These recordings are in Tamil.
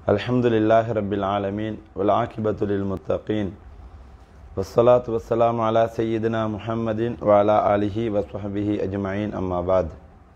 الحمد لله رب العالمين والعاقبة للمتقين والصلاة والسلام على سيدنا محمد وعلى آله وصحبه أجمعين أما بعد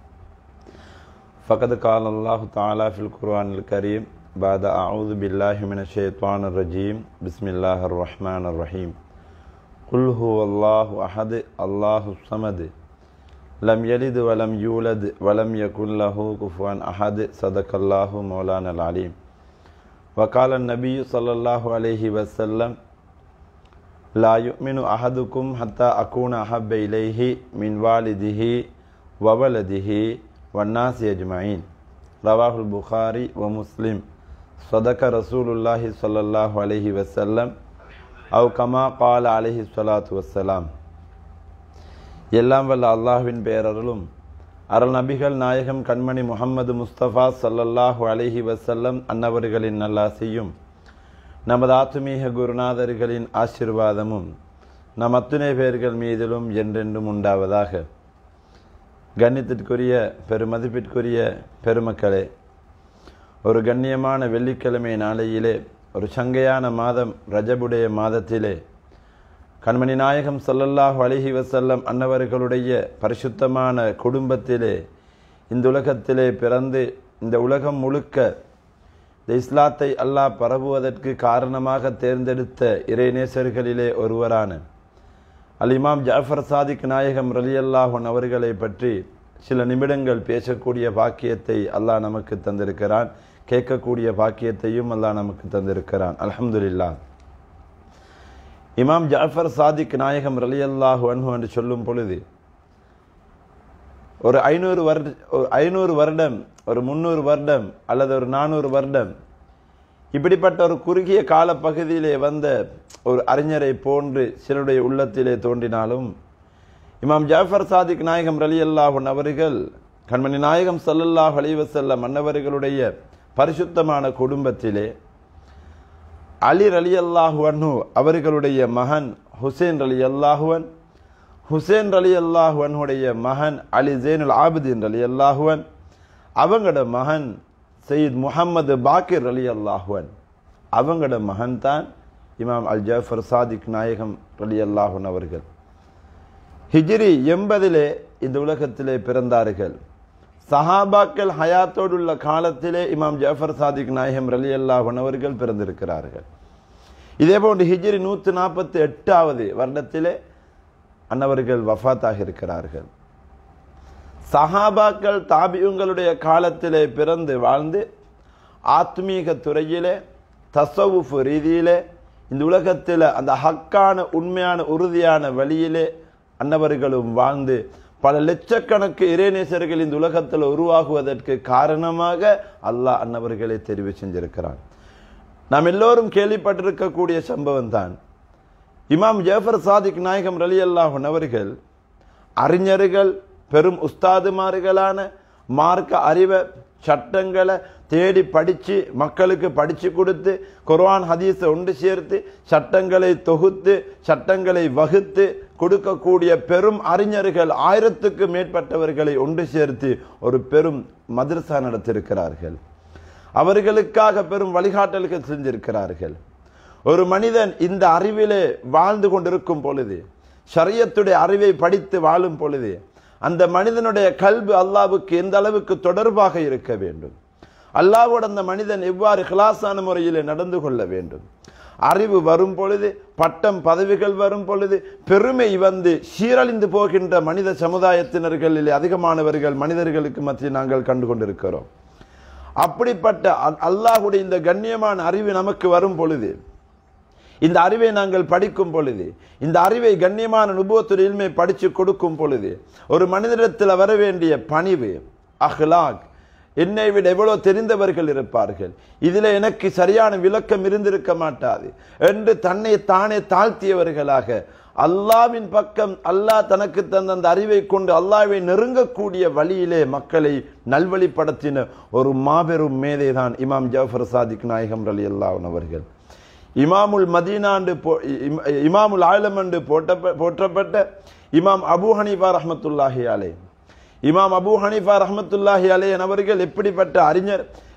فقد قال الله تعالى في القرآن الكريم بعد أعوذ بالله من الشيطان الرجيم بسم الله الرحمن الرحيم قل هو الله أحد الله الصمد لم يلد ولم يولد ولم يكن له كفوا أحد صدق الله مولانا العليم وقال النبي صلى الله عليه وسلم لا يؤمن أحدكم حتى أكون أحب إليه من والده وولده والناس أجمعين رواه البخاري ومسلم صدق رسول الله صلى الله عليه وسلم أو كما قال عليه الصلاة والسلام எல்லாம் வல்ல அல்லாஹ்வின் பேரருளும் அருள் நபிகள் நாயகம் கண்மணி முகம்மது முஸ்தபா சல்லல்லாஹு அலைஹி வசல்லம் அன்னவர்களின் நல்லாசியும் நமது ஆத்துமீக குருநாதர்களின் ஆசிர்வாதமும் நம் அத்துணை பேர்கள் மீதிலும் என்றென்றும் உண்டாவதாக கண்ணியத்திற்குரிய பெருமதிப்பிற்குரிய பெருமக்களே ஒரு கண்ணியமான வெள்ளிக்கிழமை நாளையிலே ஒரு சங்கையான மாதம் ரஜபுடைய மாதத்திலே கண்மணி நாயகம் சல்லல்லாஹு அலிஹி வசல்லம் அன்னவர்களுடைய பரிசுத்தமான குடும்பத்திலே இந்த உலகத்திலே பிறந்து இந்த உலகம் முழுக்க இந்த இஸ்லாத்தை அல்லாஹ் பரவுவதற்கு காரணமாக தேர்ந்தெடுத்த இறைநேசர்களிலே ஒருவரான அல் இமாம் ஜாஃபர் சாதிக் நாயகம் ரலியல்லாஹன் அவர்களை பற்றி சில நிமிடங்கள் பேசக்கூடிய பாக்கியத்தை அல்லாஹ் நமக்கு தந்திருக்கிறான் கேட்கக்கூடிய பாக்கியத்தையும் அல்லாஹ் நமக்கு தந்திருக்கிறான் அலமதுல்லா இமாம் ஜாஃபர் சாதிக் நாயகம் ரலி அல்லாஹு அன்ஹு என்று சொல்லும் பொழுது ஒரு ஐநூறு வருட ஒரு ஐநூறு வருடம் ஒரு முந்நூறு வருடம் அல்லது ஒரு நானூறு வருடம் இப்படிப்பட்ட ஒரு குறுகிய கால பகுதியிலே வந்த ஒரு அறிஞரை போன்று சிலருடைய உள்ளத்திலே தோன்றினாலும் இமாம் ஜாஃபர் சாதிக் நாயகம் ரலி அல்லாஹன் அவர்கள் கண்மணி நாயகம் சல்லல்லாஹ் அலிவசல்ல மன்னவர்களுடைய பரிசுத்தமான குடும்பத்திலே அலி அலி அல்லாஹுவன்ஹு அவர்களுடைய மகன் ஹுசேன் அலி அல்லாஹுவன் ஹுசேன் அலி அல்லாஹுவனுடைய மகன் அலி ஜெயினுல் ஆபிதீன் அலி அல்லாஹுவன் அவங்களோட மகன் சயீத் முகமது பாக்கிர் அலி அல்லாஹுவன் அவங்களோட மகன் தான் இமாம் அல் ஜாஃபர் சாதிக் நாயகம் அலி அல்லாஹுன் அவர்கள் ஹிஜ்ரி எண்பதிலே இந்த உலகத்திலே பிறந்தார்கள் சஹாபாக்கள் ஹயாத்தோடு உள்ள காலத்திலே இமாம் ஜாஃபர் சாதிக் நாயகம் ரலி அல்லாஹன் அவர்கள் பிறந்திருக்கிறார்கள் இதே போன்று ஹிஜ்ரி நூற்றி நாற்பத்தி எட்டாவது வருடத்திலே அன்னவர்கள் வஃபாத்தாக இருக்கிறார்கள் சஹாபாக்கள் தாபியுங்களுடைய காலத்திலே பிறந்து வாழ்ந்து ஆத்மீக துறையிலே தசவுஃப் ரீதியிலே இந்த உலகத்தில் அந்த ஹக்கான உண்மையான உறுதியான வழியிலே அன்னவர்களும் வாழ்ந்து பல லட்சக்கணக்கு இறைநேசர்கள் இந்த உலகத்தில் உருவாகுவதற்கு காரணமாக அல்லாஹ் அன்னவர்களை தெரிவு செஞ்சிருக்கிறான் நாம் எல்லோரும் கேள்விப்பட்டிருக்கக்கூடிய சம்பவம் தான் இமாம் ஜேஃபர் சாதிக் நாயகம் ரலி அல்லாஹன் அவர்கள் அறிஞர்கள் பெரும் உஸ்தாதுமார்களான மார்க்க அறிவை சட்டங்களை தேடி படித்து மக்களுக்கு படித்து கொடுத்து குர்ஆன் ஹதீஸை ஒன்று சேர்த்து சட்டங்களை தொகுத்து சட்டங்களை வகுத்து கொடுக்கக்கூடிய பெரும் அறிஞர்கள் ஆயிரத்துக்கு மேற்பட்டவர்களை ஒன்று சேர்த்து ஒரு பெரும் மதரசா நடத்திருக்கிறார்கள் அவர்களுக்காக பெரும் வழிகாட்டல்கள் செஞ்சிருக்கிறார்கள் ஒரு மனிதன் இந்த அறிவிலே வாழ்ந்து கொண்டிருக்கும் பொழுது ஷரியத்துடைய அறிவை படித்து வாழும் பொழுது அந்த மனிதனுடைய கல்வி அல்லாவுக்கு எந்த அளவுக்கு தொடர்பாக இருக்க வேண்டும் அல்லாவோடு அந்த மனிதன் எவ்வாறு கிளாஸான முறையில் நடந்து கொள்ள வேண்டும் அறிவு வரும் பொழுது பட்டம் பதவிகள் வரும் பொழுது பெருமை வந்து சீரழிந்து போகின்ற மனித சமுதாயத்தினர்களில் அதிகமானவர்கள் மனிதர்களுக்கு மத்தியில் நாங்கள் கண்டு கொண்டிருக்கிறோம் அப்படிப்பட்ட அல்லாஹுடைய இந்த கண்ணியமான அறிவு நமக்கு வரும் பொழுது இந்த அறிவை நாங்கள் படிக்கும் பொழுது இந்த அறிவை கண்ணியமான நுபுவத்துறையிலுமே படித்து கொடுக்கும் பொழுது ஒரு மனிதனிடத்தில் வர வேண்டிய பணிவு அஹ்லாக் என்னை விட எவ்வளோ தெரிந்தவர்கள் இருப்பார்கள் இதில் எனக்கு சரியான விளக்கம் இருந்திருக்க மாட்டாது என்று தன்னை தானே தாழ்த்தியவர்களாக அல்லாவின் பக்கம் அல்லாஹ் தனக்கு தந்த அந்த அறிவை கொண்டு அல்லாவை நெருங்கக்கூடிய வழியிலே மக்களை நல்வழிப்படுத்தின ஒரு மாபெரும் மேதை தான் இமாம் ஜாஃபர் சாதிக் நாயகம் அலி அல்லாஹன் அவர்கள் இமாமுல் மதீனாண்டு இமாமுல் ஆலமண்டு போட்ட போற்றப்பட்ட இமாம் அபு ஹனீஃபா ரஹமத்துல்லாஹி அலே இமாம் அபு ஹனீஃபா ரஹமத்துல்லாஹி அலேன் அவர்கள் எப்படிப்பட்ட அறிஞர்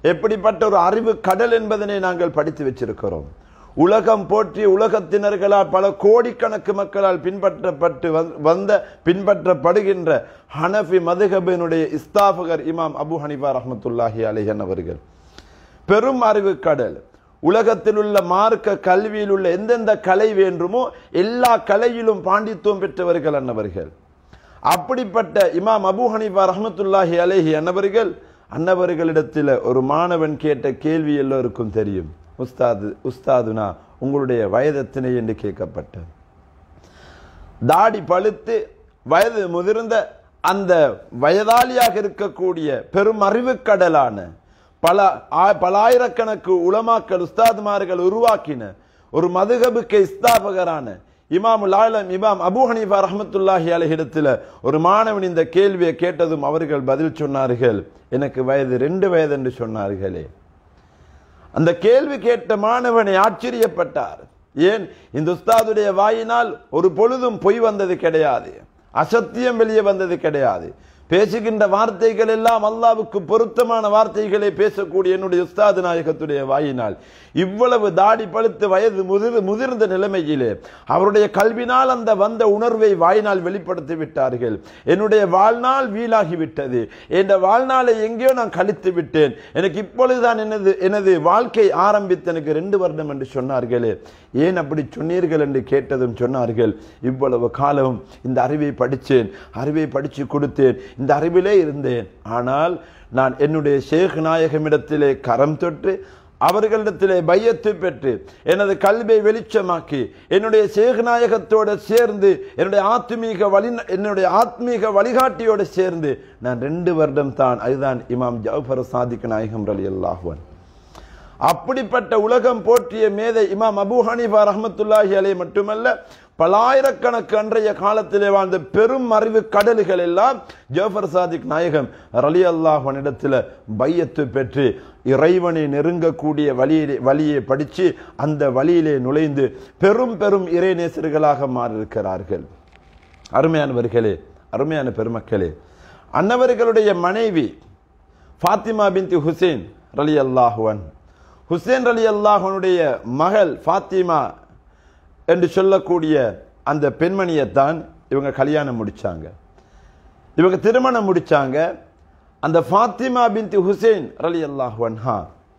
எப்படிப்பட்ட ஒரு அறிவு கடல் என்பதனை நாங்கள் படித்து வச்சிருக்கிறோம் உலகம் போற்றி உலகத்தினர்களால் பல கோடிக்கணக்கு மக்களால் பின்பற்றப்பட்டு வந்- வந்த பின்பற்றப்படுகின்ற ஹனஃபி மதுஹபினுடைய இஸ்தாபகர் இமாம் அபு ஹனிஃபா ரஹ்மத்துல்லாஹி அலைஹன் அவர்கள் பெரும் அறிவு கடல் உலகத்தில் உள்ள மார்க்க கல்வியில் உள்ள எந்தெந்த கலை வேண்டுமோ எல்லா கலையிலும் பாண்டித்துவம் பெற்றவர்கள் அன்னவர்கள் அப்படிப்பட்ட இமாம் அபூ ஹனீஃபா ரஹ்மத்துல்லாஹி அலைஹி அன்னவர்கள் அன்னவர்களிடத்தில் ஒரு மாணவன் கேட்ட கேள்வி எல்லோருக்கும் தெரியும் உஸ்தாது உஸ்தாதுனா உங்களுடைய வயதத்தினை என்று கேட்கப்பட்ட தாடி பழுத்து வயது முதிர்ந்த அந்த வயதாளியாக இருக்கக்கூடிய பெரும் அறிவுக்கடலான பல ஆ- பலாயிரக்கணக்கு உலமாக்கள் உஸ்தாதுமார்கள் உருவாக்கின ஒரு மதுகபுக்கு இஸ்தாபகரான இமாமுல் ஆலம் இமாம் அபூ ஹனீஃபா ரஹ்மத்துல்லாஹி அலைஹிடத்தில் ஒரு மாணவன் இந்த கேள்வியை கேட்டதும் அவர்கள் பதில் சொன்னார்கள் எனக்கு வயது ரெண்டு வயது என்று சொன்னார்களே அந்த கேள்வி கேட்ட மாணவனை ஆச்சரியப்பட்டார் ஏன் இந்த உஸ்தாதுடைய வாயினால் ஒரு பொழுதும் பொய் வந்தது கிடையாது அசத்தியம் வெளியே வந்தது கிடையாது பேசுகின்ற வார்த்தைகள் எல்லாம் அல்லாவுக்கு பொருத்தமான வார்த்தைகளை பேசக்கூடிய என்னுடைய உஸ்தாது நாயகத்துடைய வாயினால் இவ்வளவு தாடி பழுத்து வயது முதிர் முதிர்ந்த நிலைமையிலே அவருடைய கல்வினால் அந்த வந்த உணர்வை வாயினால் வெளிப்படுத்தி விட்டார்கள் என்னுடைய வாழ்நாள் வீணாகி விட்டது என்ற வாழ்நாளை எங்கேயோ நான் கழித்து விட்டேன் எனக்கு இப்பொழுதுதான் எனது எனது வாழ்க்கை ஆரம்பித்து எனக்கு ரெண்டு வருடம் என்று சொன்னார்களே ஏன் அப்படி சொன்னீர்கள் என்று கேட்டதும் சொன்னார்கள் இவ்வளவு காலம் இந்த அறிவை படித்தேன் அறிவை படித்து கொடுத்தேன் இந்த அறிவிலே இருந்தேன் ஆனால் நான் என்னுடைய ஷேக் நாயகமிடத்திலே கரம் தொட்டு அவர்களிடத்திலே பையத்து பெற்று எனது கல்வியை வெளிச்சமாக்கி என்னுடைய சேகநாயகத்தோடு சேர்ந்து என்னுடைய ஆத்மீக வழி என்னுடைய ஆத்மீக வழிகாட்டியோடு சேர்ந்து நான் ரெண்டு வருடம் தான் அதுதான் இமாம் ஜவுஃபர் சாதிக் நாயகம் ரலி அல்லாஹுவன் அப்படிப்பட்ட உலகம் போற்றிய மேதை இமாம் அபூ ஹனீஃபா ரஹ்மத்துல்லாஹி அலை மட்டுமல்ல பலாயிரக்கணக்கு அன்றைய காலத்திலே வாழ்ந்த பெரும் அறிவு கடல்கள் எல்லாம் ஜோஃபர் சாதிக் நாயகம் ரலி அல்லாஹனிடத்தில் பையத்து பெற்று இறைவனை நெருங்கக்கூடிய வழியிலே வழியை படித்து அந்த வழியிலே நுழைந்து பெரும் பெரும் இறைநேசர்களாக மாறியிருக்கிறார்கள் அருமையானவர்களே அருமையான பெருமக்களே அன்னவர்களுடைய மனைவி ஃபாத்திமா பின்தி ஹுசேன் ரலி அல்லாஹுவன் ஹுசேன் ரலி அல்லாஹனுடைய மகள் ஃபாத்திமா என்று சொல்லக்கூடிய அந்த பெண்மணியைத்தான் இவங்க கல்யாணம் முடிச்சாங்க இவங்க திருமணம் முடிச்சாங்க அந்த ஃபாத்திமா பின்தி ஹுசேன் ரலி அல்லாஹுவன்ஹா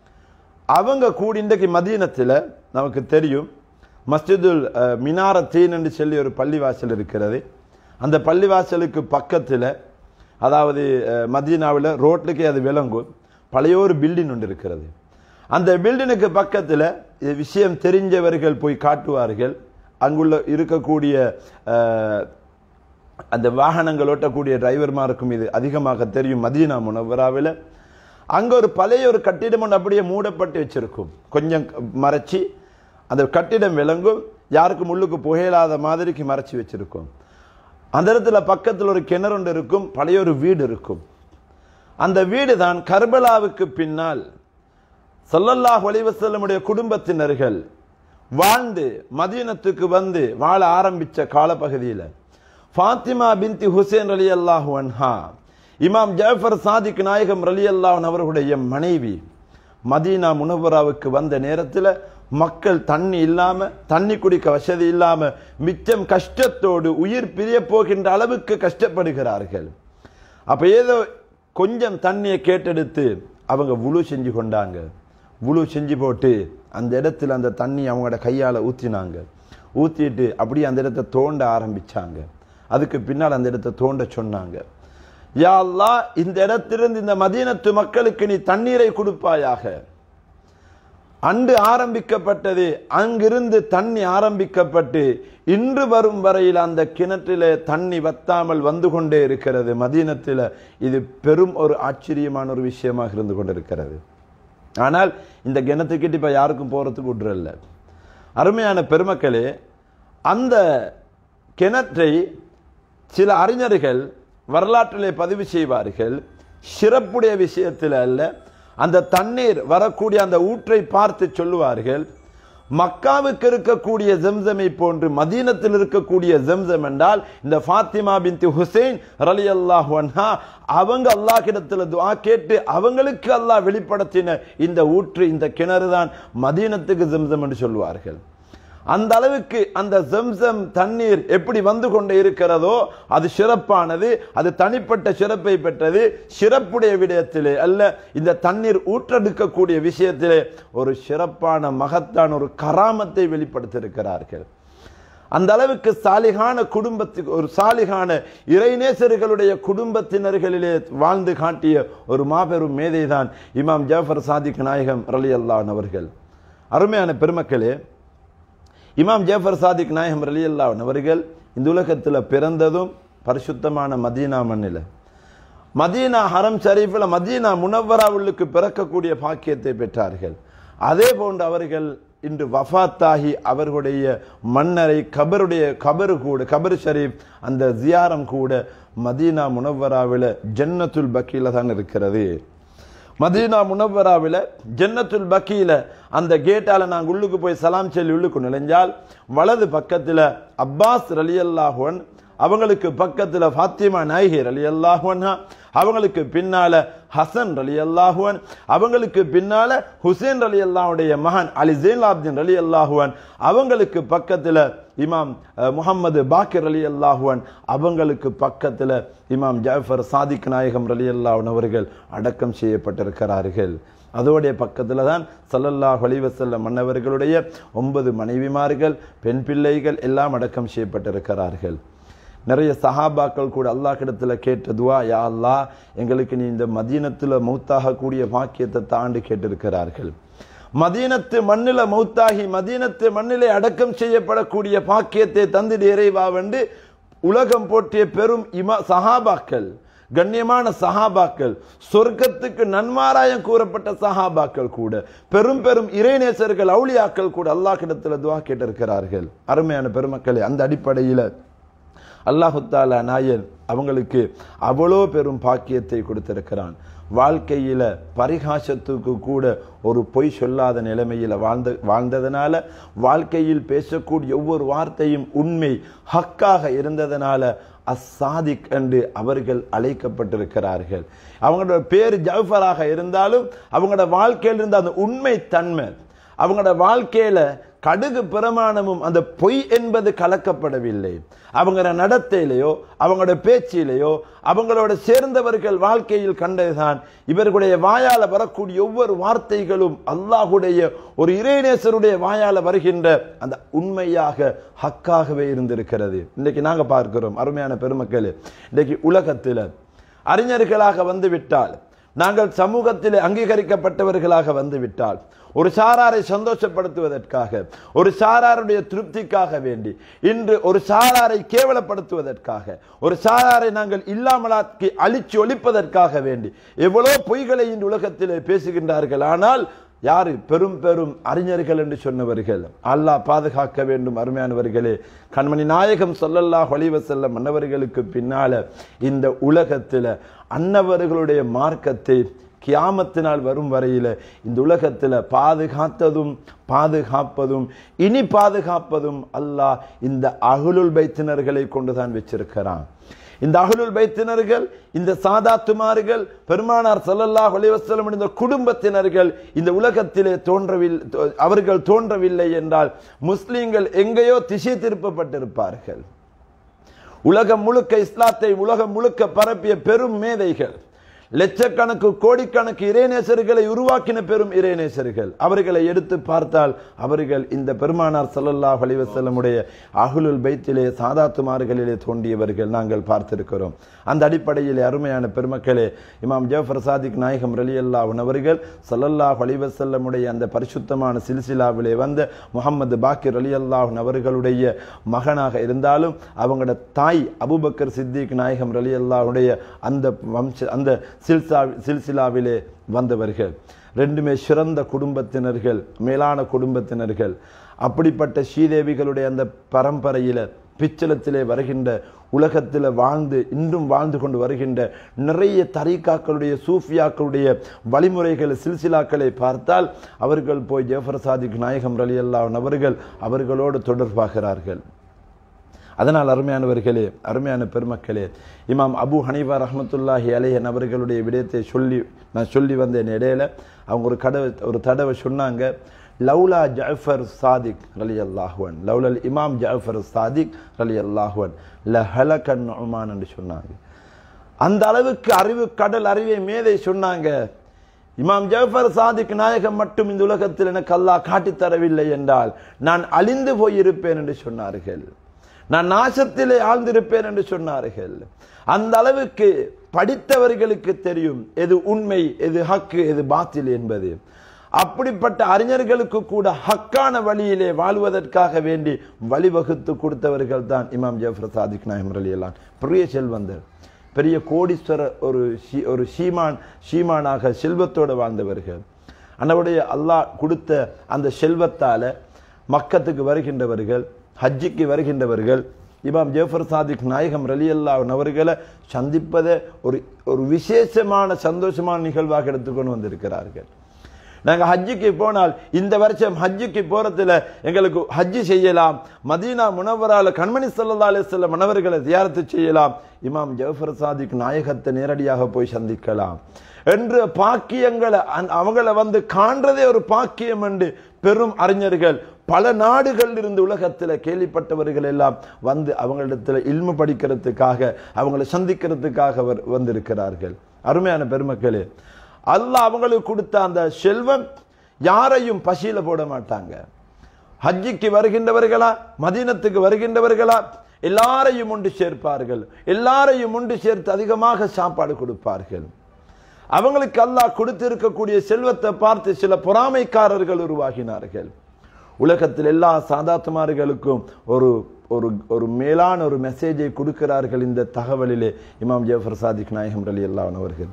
அவங்க கூடி இன்றைக்கு மதீனத்தில் நமக்கு தெரியும் மஸ்ஜிதுல் அஹ், மினாரத்தீன் என்று சொல்லி ஒரு பள்ளிவாசல் இருக்கிறது அந்த பள்ளிவாசலுக்கு பக்கத்தில் அதாவது அஹ், மதீனாவில் ரோட்லுக்கே அது விளங்கும் பழைய ஒரு பில்டிங் ஒன்று இருக்கிறது அந்த பில்டினுக்கு பக்கத்தில் இது விஷயம் தெரிஞ்சவர்கள் போய் காட்டுவார்கள் அங்குள்ள இருக்கக்கூடிய அஹ், அந்த வாகனங்கள் ஓட்டக்கூடிய டிரைவர்மாருக்கும் இது அதிகமாக தெரியும் மதீனா முனவராவில் அங்க ஒரு பழைய ஒரு கட்டிடம் ஒன்று அப்படியே மூடப்பட்டு வச்சிருக்கும் கொஞ்சம் மறைச்சி அந்த கட்டிடம் விளங்கும் யாருக்கும் உள்ளுக்கு புகையிலாத மாதிரிக்கு மறைச்சி வச்சிருக்கும் அந்த இடத்துல பக்கத்தில் ஒரு கிணறு ஒன்று இருக்கும் பழைய ஒரு வீடு இருக்கும் அந்த வீடு தான் கர்பலாவுக்கு பின்னால் ஸல்லல்லாஹு அலைஹி வஸல்லமுடைய குடும்பத்தினர்கள் வாழ்ந்து மதீனத்துக்கு வந்து வாழ ஆரம்பிச்ச காலப்பகுதியில் ஃபாத்திமா பின்தி ஹுசேன் ரலி அல்லாஹு அன்ஹா இமாம் ஜாஃபர் சாதிக் நாயகம் ரலி அல்லாஹன் அவர்களுடைய மனைவி மதீனா முனவராவுக்கு வந்த நேரத்தில் மக்கள் தண்ணி இல்லாம தண்ணி குடிக்க வசதி இல்லாம மிச்சம் கஷ்டத்தோடு உயிர் பிரிய போகின்ற அளவுக்கு கஷ்டப்படுகிறார்கள் அப்ப ஏதோ கொஞ்சம் தண்ணியை கேட்டெடுத்து அவங்க உழு செஞ்சு கொண்டாங்க உழு செஞ்சு போட்டு அந்த இடத்துல அந்த தண்ணி அவங்களோட கையால ஊத்தினாங்க ஊத்திட்டு அப்படியே அந்த இடத்தை தோண்ட ஆரம்பிச்சாங்க அதுக்கு பின்னால் அந்த இடத்தை தோண்ட சொன்னாங்க யா அல்லாஹ் இந்த இடத்திலிருந்து இந்த மதீனத்து மக்களுக்கு நீ தண்ணீரை கொடுப்பாயாக அன்று ஆரம்பிக்கப்பட்டது அங்கிருந்து தண்ணி ஆரம்பிக்கப்பட்டு இன்று வரும் வரையில் அந்த கிணற்றிலே தண்ணி வத்தாமல் வந்து கொண்டே இருக்கிறது மதீனத்தில் இது பெரும் ஒரு ஆச்சரியமான ஒரு விஷயமாக இருந்து கொண்டிருக்கிறது ஆனால் இந்த கிணத்துக்கிட்ட இப்ப யாருக்கும் போறதுக்கு விடுறல்ல அருமையான பெருமக்களே அந்த கிணற்றை சில அறிஞர்கள் வரலாற்றிலே பதிவு செய்வார்கள் சிறப்புடைய விஷயத்தில் அல்ல அந்த தண்ணீர் வரக்கூடிய அந்த ஊற்றை பார்த்து சொல்லுவார்கள் மக்காவுக்கு இருக்கக்கூடிய ஜம்சமை போன்று மதீனத்தில் இருக்கக்கூடிய ஜம்சம் என்றால் இந்த ஃபாத்திமா பின் ஹுசைன் ரலி அல்லாஹ் அவங்க அல்லாஹ் கிடத்துல துஆ கேட்டு அவங்களுக்கு அல்லாஹ் வெளிப்படுத்தின இந்த ஊற்று இந்த கிணறு தான் மதீனத்துக்கு ஜம்சம் என்று சொல்வார்கள் அந்த அளவுக்கு அந்த ஜம்சம் தண்ணீர் எப்படி வந்து கொண்டு இருக்கிறதோ அது சிறப்பானது அது தனிப்பட்ட சிறப்பை பெற்றது சிறப்புடைய விடயத்திலே அல்ல இந்த தண்ணீர் ஊற்றெடுக்கக்கூடிய விஷயத்திலே ஒரு சிறப்பான மகத்தான ஒரு கராமத்தை வெளிப்படுத்தியிருக்கிறார்கள் அந்த அளவுக்கு சாலிகான குடும்பத்துக்கு ஒரு சாலிகான இறைநேசர்களுடைய குடும்பத்தினர்களிலே வாழ்ந்து காட்டிய ஒரு மாபெரும் மேதைதான் இமாம் ஜாஃபர் சாதிக் நாயகம் ரலி அல்லான் அவர்கள் அருமையான பெருமக்களே இமாம் ஜேஃபர் சாதிக் நாயகம் ரலி அல்லான் அவர்கள் இந்த உலகத்தில் பிறந்ததும் பரிசுத்தமான மதீனா மண்ணில் மதீனா ஹரம் ஷரீஃபில் மதீனா முனவராவுள்ளுக்கு பிறக்கக்கூடிய பாக்கியத்தை பெற்றார்கள் அதே போன்று அவர்கள் இன்று வஃபாத்தாகி அவர்களுடைய மன்னரை கபருடைய கபரு கூட கபர் ஷரீப் அந்த ஜியாரம் கூட மதீனா முனவராவில் ஜன்னத்துல் பக்கீல தான் இருக்கிறது மதீனா முனவராவில் ஜன்னத்துல் பக்கீல அந்த கேட்டால நாங்கள் உள்ளுக்கு போய் சலாம் சொல்லி உள்ளுக்கு நுழைஞ்சால் வலது பக்கத்தில் அப்பாஸ் ரலியல்லாஹுவன் அவங்களுக்கு பக்கத்தில் ஃபாத்திமா நாயகி ரலி அல்லாஹுவன் அவங்களுக்கு பின்னால ஹசன் ரலி அல்லாஹுவன் அவங்களுக்கு பின்னால ஹுசேன் ரலி அல்லாஹுடைய மகன் அலி ஜெயின்லாப்தின் ரலி அல்லாஹுவன் அவங்களுக்கு பக்கத்தில் இமாம் முகமது பாக்கிர் அலி அல்லாஹுவன் அவங்களுக்கு பக்கத்தில் இமாம் ஜாஃபர் சாதிக் நாயகம் ரலி அல்லாஹன் அவர்கள் அடக்கம் செய்யப்பட்டிருக்கிறார்கள் அதோடைய பக்கத்தில் தான் சல்லல்லாஹ் அலிவசல்ல மன்னவர்களுடைய ஒன்பது மனைவிமார்கள் பெண் பிள்ளைகள் எல்லாம் அடக்கம் செய்யப்பட்டிருக்கிறார்கள் நிறைய சஹாபாக்கள் கூட அல்லாஹ் கிடத்துல கேட்ட துவா யா அல்லா எங்களுக்கு நீ இந்த மதீனத்தில் மௌத்தாகக்கூடிய பாக்கியத்தை தாண்டி கேட்டிருக்கிறார்கள் மதீனத்து மண்ணில மௌத்தாகி மதீனத்து மண்ணிலே அடக்கம் செய்யப்படக்கூடிய பாக்கியத்தை தந்திடு இறைவாவென்று உலகம் போற்றிய பெரும் இமா சஹாபாக்கள் கண்ணியமான சஹாபாக்கள் சொர்க்கத்துக்கு நன்மாராயம் கூறப்பட்ட சஹாபாக்கள் கூட பெரும் பெரும் இறைநேசர்கள் அவுளியாக்கள் கூட அல்லாஹ் கிடத்துல துவா கேட்டிருக்கிறார்கள் அருமையான பெருமக்களே அந்த அடிப்படையில் அல்லாஹு தாலா நாயன் அவங்களுக்கு அவ்வளோ பெரும் பாக்கியத்தை கொடுத்திருக்கிறான் வாழ்க்கையில பரிகாசத்துக்கு கூட ஒரு பொய் சொல்லாத நிலைமையில வாழ்ந்த வாழ்ந்ததனால வாழ்க்கையில் பேசக்கூடிய ஒவ்வொரு வார்த்தையும் உண்மை ஹக்காக இருந்ததனால அசாதிக் என்று அவர்கள் அழைக்கப்பட்டிருக்கிறார்கள் அவங்களோட பேர் ஜவுஃபராக இருந்தாலும் அவங்களோட வாழ்க்கையில் இருந்த அந்த உண்மை தன்மை அவங்களோட வாழ்க்கையில கடுகு பிரமாணமும் அந்த பொய் என்பது கலக்கப்படவில்லை அவங்களோட நடத்தையிலையோ அவங்களோட பேச்சிலேயோ அவங்களோட சேர்ந்தவர்கள் வாழ்க்கையில் கண்டதுதான் இவர்களுடைய வாயால வரக்கூடிய ஒவ்வொரு வார்த்தைகளும் அல்லாஹுடைய ஒரு இறைநேசருடைய வாயால வருகின்ற அந்த உண்மையாக ஹக்காகவே இருந்திருக்கிறது இன்னைக்கு நாங்க பார்க்கிறோம் அருமையான பெருமக்கள் இன்னைக்கு உலகத்தில் அறிஞர்களாக வந்து விட்டால் நாங்கள் சமூகத்தில் அங்கீகரிக்கப்பட்டவர்களாக வந்துவிட்டால் ஒரு சாராரை சந்தோஷப்படுத்துவதற்காக ஒரு சாராருடைய திருப்திக்காக வேண்டி இன்று ஒரு சாராரை கேவலப்படுத்துவதற்காக ஒரு சாராரை நாங்கள் இல்லாமலாக்கி அழிச்சு ஒழிப்பதற்காக வேண்டி எவ்வளோ பொய்களை இந்த உலகத்திலே பேசுகின்றார்கள் ஆனால் யாரு பெரும் பெரும் அறிஞர்கள் என்று சொன்னவர்கள் அல்லாஹ் பாதுகாக்க வேண்டும் அருமையானவர்களே கண்மணி நாயகம் சொல்லல்லாஹ் ஒளிவ செல்ல மன்னவர்களுக்கு பின்னால இந்த உலகத்தில் அன்னவர்களுடைய மார்க்கத்தை கியாமத்தினால் வரும் வரையில இந்த உலகத்தில் பாதுகாத்ததும் பாதுகாப்பதும் இனி பாதுகாப்பதும் அல்லாஹ் இந்த அகுலுல் பைத்தினர்களை கொண்டுதான் வச்சிருக்கிறான் இந்த அகலுல் பைத்தினர்கள் இந்த சாதாத்துமார்கள் பெருமானார் சல்லல்லாஹ் அலைவசல்லம் இந்த குடும்பத்தினர்கள் இந்த உலகத்திலே தோன்றவில்லை அவர்கள் தோன்றவில்லை என்றால் முஸ்லிம்கள் எங்கேயோ திசை திருப்பப்பட்டிருப்பார்கள் உலகம் முழுக்க இஸ்லாத்தை உலகம் முழுக்க பரப்பிய பெரும் மேதைகள் லட்சக்கணக்கு கோடிக்கணக்கு இறைநேசர்களை உருவாக்கின பெரும் இறைநேசர்கள் அவர்களை எடுத்து பார்த்தால் அவர்கள் இந்த பெருமானார் சல்லல்லாஹ் அலிவசல்லமுடைய அகுலுல் பைத்திலே சாதாத்துமார்களிலே தோன்றியவர்கள் நாங்கள் பார்த்திருக்கிறோம் அந்த அடிப்படையில் அருமையான பெருமக்களே இமாம் ஜஃபர் சாதிக் நாயகம் ரலி அல்லாஹன் அவர்கள் சல்லல்லாஹ் அலிவசல்லமுடைய அந்த பரிசுத்தமான சில்சிலாவிலே வந்த முகமது பாக்கிர் அலி அல்லாஹன் அவர்களுடைய மகனாக இருந்தாலும் அவங்களோட தாய் அபுபக்கர் சித்திக் நாயகம் ரலி அல்லாஹுடைய அந்த வம்ச அந்த சில்சா சில்சிலாவிலே வந்தவர்கள் ரெண்டுமே சிறந்த குடும்பத்தினர்கள் மேலான குடும்பத்தினர்கள் அப்படிப்பட்ட ஸ்ரீதேவிகளுடைய அந்த பரம்பரையில் பிச்சலத்திலே வருகின்ற உலகத்தில் வாழ்ந்து இன்றும் வாழ்ந்து கொண்டு வருகின்ற நிறைய தரீக்காக்களுடைய சூஃபியாக்களுடைய வழிமுறைகள் சில்சிலாக்களை பார்த்தால் அவர்கள் போய் ஜெஃபர் சாதிக் நாயகம் ரலி அல்லாஹ் அவர்கள் அவர்களோடு தொடர்பாகிறார்கள் அதனால் அருமையானவர்களே அருமையான பெருமக்களே இமாம் அபு ஹனீஃபா ரஹ்மத்துல்லாஹி அலைஹன் அவர்களுடைய விடயத்தை சொல்லி நான் சொல்லி வந்தேன் இடையில அவங்க ஒரு கடவை ஒரு தடவை சொன்னாங்க லவ்லா ஜஃபர் சாதிக் ரலி அல்லாஹுவன் லவ்லல் இமாம் ஜஃபர் சாதிக் ரலி அல்லாஹுவன் ல ஹலகன் நுமான் என்று சொன்னாங்க அந்த அளவுக்கு அறிவு கடல் அறிவை மேதை சொன்னாங்க இமாம் ஜஃபர் சாதிக் நாயகம் மட்டும் இந்த உலகத்தில் எனக்கு அல்லாஹ் காட்டித் தரவில்லை என்றால் நான் அழிந்து போயிருப்பேன் என்று சொன்னார்கள் நான் நாசத்திலே ஆழ்ந்திருப்பேன் என்று சொன்னார்கள் அந்த அளவுக்கு படித்தவர்களுக்கு தெரியும் எது உண்மை எது ஹக்கு எது பாத்தில் என்பது அப்படிப்பட்ட அறிஞர்களுக்கு கூட ஹக்கான வழியிலே வாழ்வதற்காக வேண்டி வழிவகுத்து கொடுத்தவர்கள் தான் இமாம் ஜஃபர் சாதிக் நாயம் அலியலான் பெரிய செல்வந்தர் பெரிய கோடீஸ்வரர் ஒரு ஷீ- ஒரு ஷீமான் ஷீமானாக செல்வத்தோடு வாழ்ந்தவர்கள் அன்னவுடைய அல்லாஹ் கொடுத்த அந்த செல்வத்தால மக்கத்துக்கு வருகின்றவர்கள் ஹஜ்ஜிக்கு வருகின்றவர்கள் இமாம் ஜேஃபர் சாதிக் நாயகம் ரலி அவர்களை சந்திப்பதை ஒரு ஒரு விசேஷமான சந்தோஷமான நிகழ்வாக எடுத்துக்கொண்டு வந்திருக்கிறார்கள் நாங்க ஹஜ்ஜுக்கு போனால் இந்த வருஷம் ஹஜ்ஜுக்கு போறதுல எங்களுக்கு ஹஜ்ஜு செய்யலாம் மதீனா முனவரால கண்மணி ஸல்லல்லாஹு அலைஹி வஸல்லம் மணவர்களை தியாரத்து செய்யலாம் இமாம் ஜஃபர் சாதிக் நாயகத்தை நேரடியாக போய் சந்திக்கலாம் என்று பாக்கியங்களை அந்த- அவங்கள வந்து காண்றதே ஒரு பாக்கியம் என்று பெரும் அறிஞர்கள் பல நாடுகளில் இருந்து உலகத்தில் கேள்விப்பட்டவர்கள் எல்லாம் வந்து அவங்களிடத்துல இல்மு படிக்கிறதுக்காக அவங்களை சந்திக்கிறதுக்காக வர்- வந்திருக்கிறார்கள் அருமையான பெருமக்களே அல்லாஹ் அவங்களுக்கு கொடுத்த அந்த செல்வம் யாரையும் பசியில போட மாட்டாங்க ஹஜ்ஜிக்கு வருகின்றவர்களா மதீனத்துக்கு வருகின்றவர்களா எல்லாரையும் ஒன்று சேர்ப்பார்கள் எல்லாரையும் ஒன்று சேர்த்து அதிகமாக சாப்பாடு கொடுப்பார்கள் அவங்களுக்கு அல்லாஹ் கொடுத்திருக்கக்கூடிய செல்வத்தை பார்த்து சில பொறாமைக்காரர்கள் உருவாகினார்கள் உலகத்தில் எல்லா சாதாத்துமார்களுக்கும் ஒரு ஒரு ஒரு மேலான ஒரு மெசேஜை கொடுக்கிறார்கள் இந்த தகவலிலே இமாம் ஜஃபர் சாதிக் நாயகம் ரலி அல்லாஹ் அவர்கள்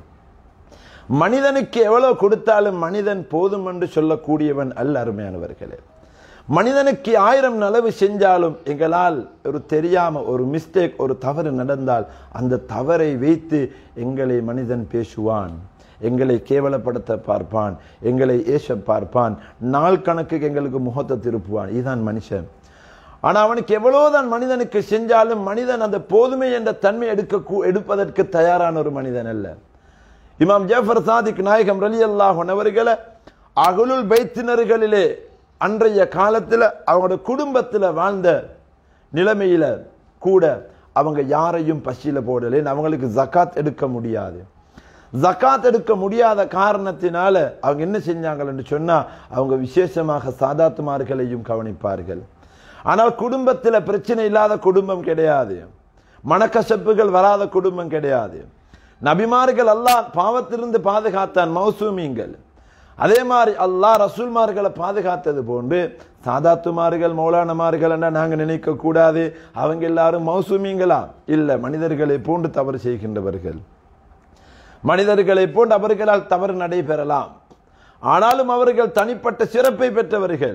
மனிதனுக்கு எவ்வளவு கொடுத்தாலும் மனிதன் போதும் என்று சொல்லக்கூடியவன் அல்ல அருமையானவர்களே மனிதனுக்கு ஆயிரம் நலவு செஞ்சாலும் எங்களால் ஒரு தெரியாம ஒரு மிஸ்டேக் ஒரு தவறு நடந்தால் அந்த தவறை வைத்து எங்களை மனிதன் பேசுவான் எங்களை கேவலப்படுத்த பார்ப்பான் எங்களை ஏச பார்ப்பான் நாள் கணக்குக்கு எங்களுக்கு முகத்தை திருப்புவான் இதுதான் மனுஷன் ஆனா அவனுக்கு எவ்வளவுதான் மனிதனுக்கு செஞ்சாலும் மனிதன் அந்த போதுமை என்ற தன்மை எடுக்க கூ- எடுப்பதற்கு தயாரான ஒரு மனிதன் அல்ல இமாம் ஜாஃபர் சாதிக் நாயகம் ரலி அல்லாஹ் அவர்களை அகுலுல் பைத்தினர்களிலே அன்றைய காலத்துல அவங்களோட குடும்பத்துல வாழ்ந்த நிலைமையில கூட அவங்க யாரையும் பசியில போடல அவங்களுக்கு ஜகாத் எடுக்க முடியாது ஜகாத் எடுக்க முடியாத காரணத்தினால அவங்க என்ன செஞ்சாங்கன்னு சொன்னா அவங்க விசேஷமாக சாதாத்துமார்களையும் கவனிப்பார்கள் ஆனால் குடும்பத்துல பிரச்சனை இல்லாத குடும்பம் கிடையாது மனக்கசப்புகள் வராத குடும்பம் கிடையாது நபிமார்கள் அல்லாஹ் பாவத்திலிருந்து பாதுகாத்தான் மௌசூமிங்கள் அதே மாதிரி அல்லாஹ் ரசூல்மார்களை பாதுகாத்தது போன்று சாதாத்துமார்கள் மௌலானமார்கள் என நாங்க நினைக்க கூடாது அவங்க எல்லாரும் மௌசூமிங்களா இல்ல மனிதர்களை போன்று தவறு செய்கின்றவர்கள் மனிதர்களை போன்று அவர்களால் தவறு நடைபெறலாம் ஆனாலும் அவர்கள் தனிப்பட்ட சிறப்பை பெற்றவர்கள்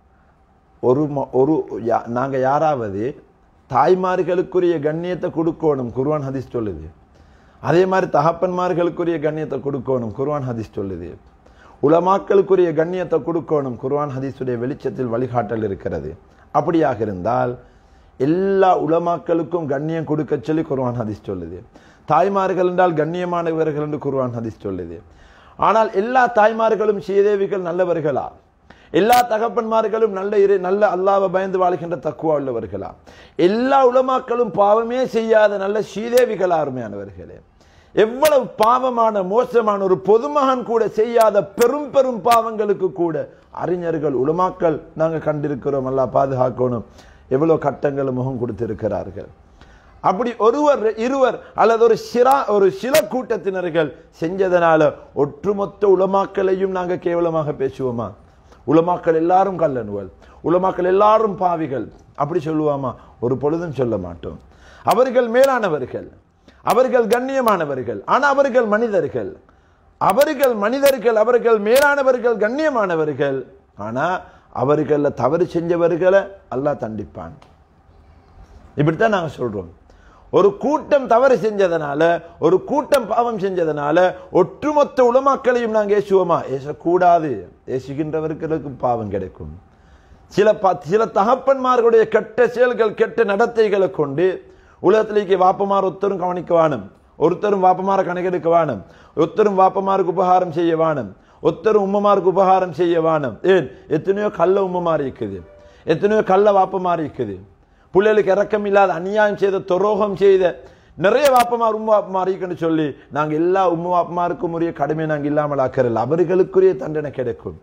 ஒரு ம- ஒரு யா- நாங்க யாராவது தாய்மார்களுக்குரிய கண்ணியத்தை கொடுக்கணும் குர்ஆன் ஹதீஸ் சொல்லுது அதே மாதிரி தகப்பன்மார்களுக்குரிய கண்ணியத்தை கொடுக்கணும் குர்ஆன் ஹதீஸ் சொல்லுது உலமாக்களுக்குரிய கண்ணியத்தை கொடுக்கணும் குர்ஆன் ஹதீஸுடைய வெளிச்சத்தில் வழிகாட்டல் இருக்கிறது அப்படியாக இருந்தால் எல்லா உலமாக்களுக்கும் கண்ணியம் கொடுக்க சொல்லி குர்ஆன் ஹதீஸ் சொல்லுது தாய்மார்கள் என்றால் கண்ணியமானவர்கள் என்று குர்ஆன் ஹதீஸ் சொல்லுது ஆனால் எல்லா தாய்மார்களும் சீதேவிகள் நல்லவர்களா எல்லா தகப்பன்மார்களும் நல்ல இறை நல்ல அல்லாவை பயந்து வாழ்கின்ற தக்குவா உள்ளவர்களா எல்லா உலமாக்களும் பாவமே செய்யாத நல்ல ஸ்ரீதேவிகளா அருமையானவர்களே எவ்வளவு பாவமான மோசமான ஒரு பொதுமகன் கூட செய்யாத பெரும் பெரும் பாவங்களுக்கு கூட அறிஞர்கள் உலமாக்கள் நாங்க கண்டிருக்கிறோம் அல்லாஹ் பாதுகாக்கணும் எவ்வளவு கட்டங்கள் முகம் கொடுத்திருக்கிறார்கள் அப்படி ஒருவர் இருவர் அல்லது ஒரு சிரா ஒரு சில கூட்டத்தினர்கள் செஞ்சதனால ஒட்டுமொத்த உலமாக்களையும் நாங்க கேவலமாக பேசுவோமா உலமாக்கள் எல்லாரும் கல்லனுவல் உலமாக்கள் எல்லாரும் பாவிகள் அப்படி சொல்லுவாமா ஒரு பொழுதும் சொல்ல மாட்டோம் அவர்கள் மேலானவர்கள் அவர்கள் கண்ணியமானவர்கள் ஆனா அவர்கள் மனிதர்கள் அவர்கள் மனிதர்கள் அவர்கள் மேலானவர்கள் கண்ணியமானவர்கள் ஆனா அவர்கள தவறு செஞ்சவர்களை அல்லாஹ் தண்டிப்பான் இப்படித்தான் நாங்க சொல்றோம் ஒரு கூட்டம் தவறு செஞ்சதனால ஒரு கூட்டம் பாவம் செஞ்சதனால ஒட்டுமொத்த உலமாக்களையும் நாங்க ஏசுவோமா ஏசக்கூடாது ஏசுகின்றவர்களுக்கு பாவம் கிடைக்கும் சில ப- சில தகப்பன்மார்களுடைய கெட்ட செயல்கள் கெட்ட நடத்தைகளை கொண்டு உலகத்திலேக்கு வாப்பமார் ஒருத்தரும் கவனிக்க வாணும் ஒருத்தரும் வாப்பமார கணக்கெடுக்க வாணும் ஒருத்தரும் வாப்பமாருக்கு உபகாரம் செய்ய வாணும் ஒருத்தரும் உம்மமாருக்கு உபகாரம் செய்ய வாணும் ஏன் எத்தனையோ கள்ள உம்மமார் இருக்குது எத்தனையோ கள்ள வாப்பமார் இருக்குது பிள்ளைகளுக்கு இறக்கம் இல்லாத அநியாயம் செய்த துரோகம் செய்த நிறைய வாப்பமார் உம்மா வாப்பமார் இருக்குன்னு சொல்லி நாங்க எல்லா உம்மா வாப்பமாருக்கும் உரிய கடமை நாங்க இல்லாமல் ஆக்கறல அவர்களுக்குரிய தண்டனை கிடைக்கும்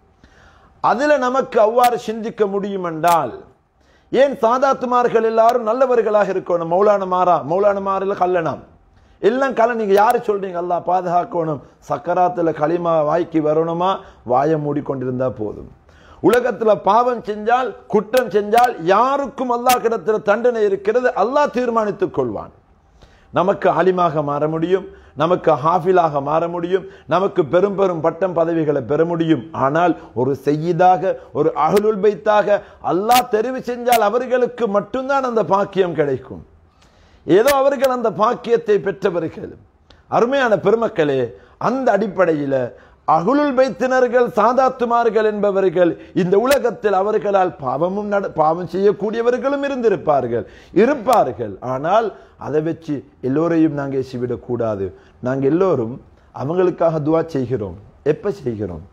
அதுல நமக்கு அவ்வாறு சிந்திக்க முடியும் என்றால் ஏன் சாதாத்துமார்கள் எல்லாரும் நல்லவர்களாக இருக்கணும் மௌலான மாறா மௌலான மாறில கல்லணம் எல்லாம் கல நீங்க யாரு சொல்றீங்க அல்லாஹ் பாதுகாக்கணும் சக்கராத்துல களிமா வாய்க்கு வரணுமா வாயை மூடிக்கொண்டிருந்தா போதும் உலகத்துல பாவம் செஞ்சால் குற்றம் செஞ்சால் யாருக்கும் அல்லாஹ் கிடத்துல தண்டனை இருக்கிறது அல்லாஹ் தீர்மானித்துக் கொள்வான் நமக்கு ஆலிமாக மாற முடியும் நமக்கு ஹாஃபிலாக மாற முடியும் நமக்கு பெரும் பெரும் பட்டம் பதவிகளை பெற முடியும் ஆனால் ஒரு செய்யதாக ஒரு அகலுல் பைத்தாக அல்லாஹ் தெரிவு செஞ்சால் அவர்களுக்கு மட்டும்தான் அந்த பாக்கியம் கிடைக்கும் ஏதோ அவர்கள் அந்த பாக்கியத்தை பெற்றவர்கள் அருமையான பெருமக்களே அந்த அடிப்படையில அகுலுல் பைத்தினர்கள் சாதாத்துமார்கள் என்பவர்கள் இந்த உலகத்தில் அவர்களால் பாவமும் நட பாவம் செய்யக்கூடியவர்களும் இருந்திருப்பார்கள் இருப்பார்கள் ஆனால் அதை வச்சு எல்லோரையும் நாங்கள் ஏசிவிடக் கூடாது நாங்கள் எல்லோரும் அவங்களுக்காக துவா செய்கிறோம் எப்ப செய்கிறோம்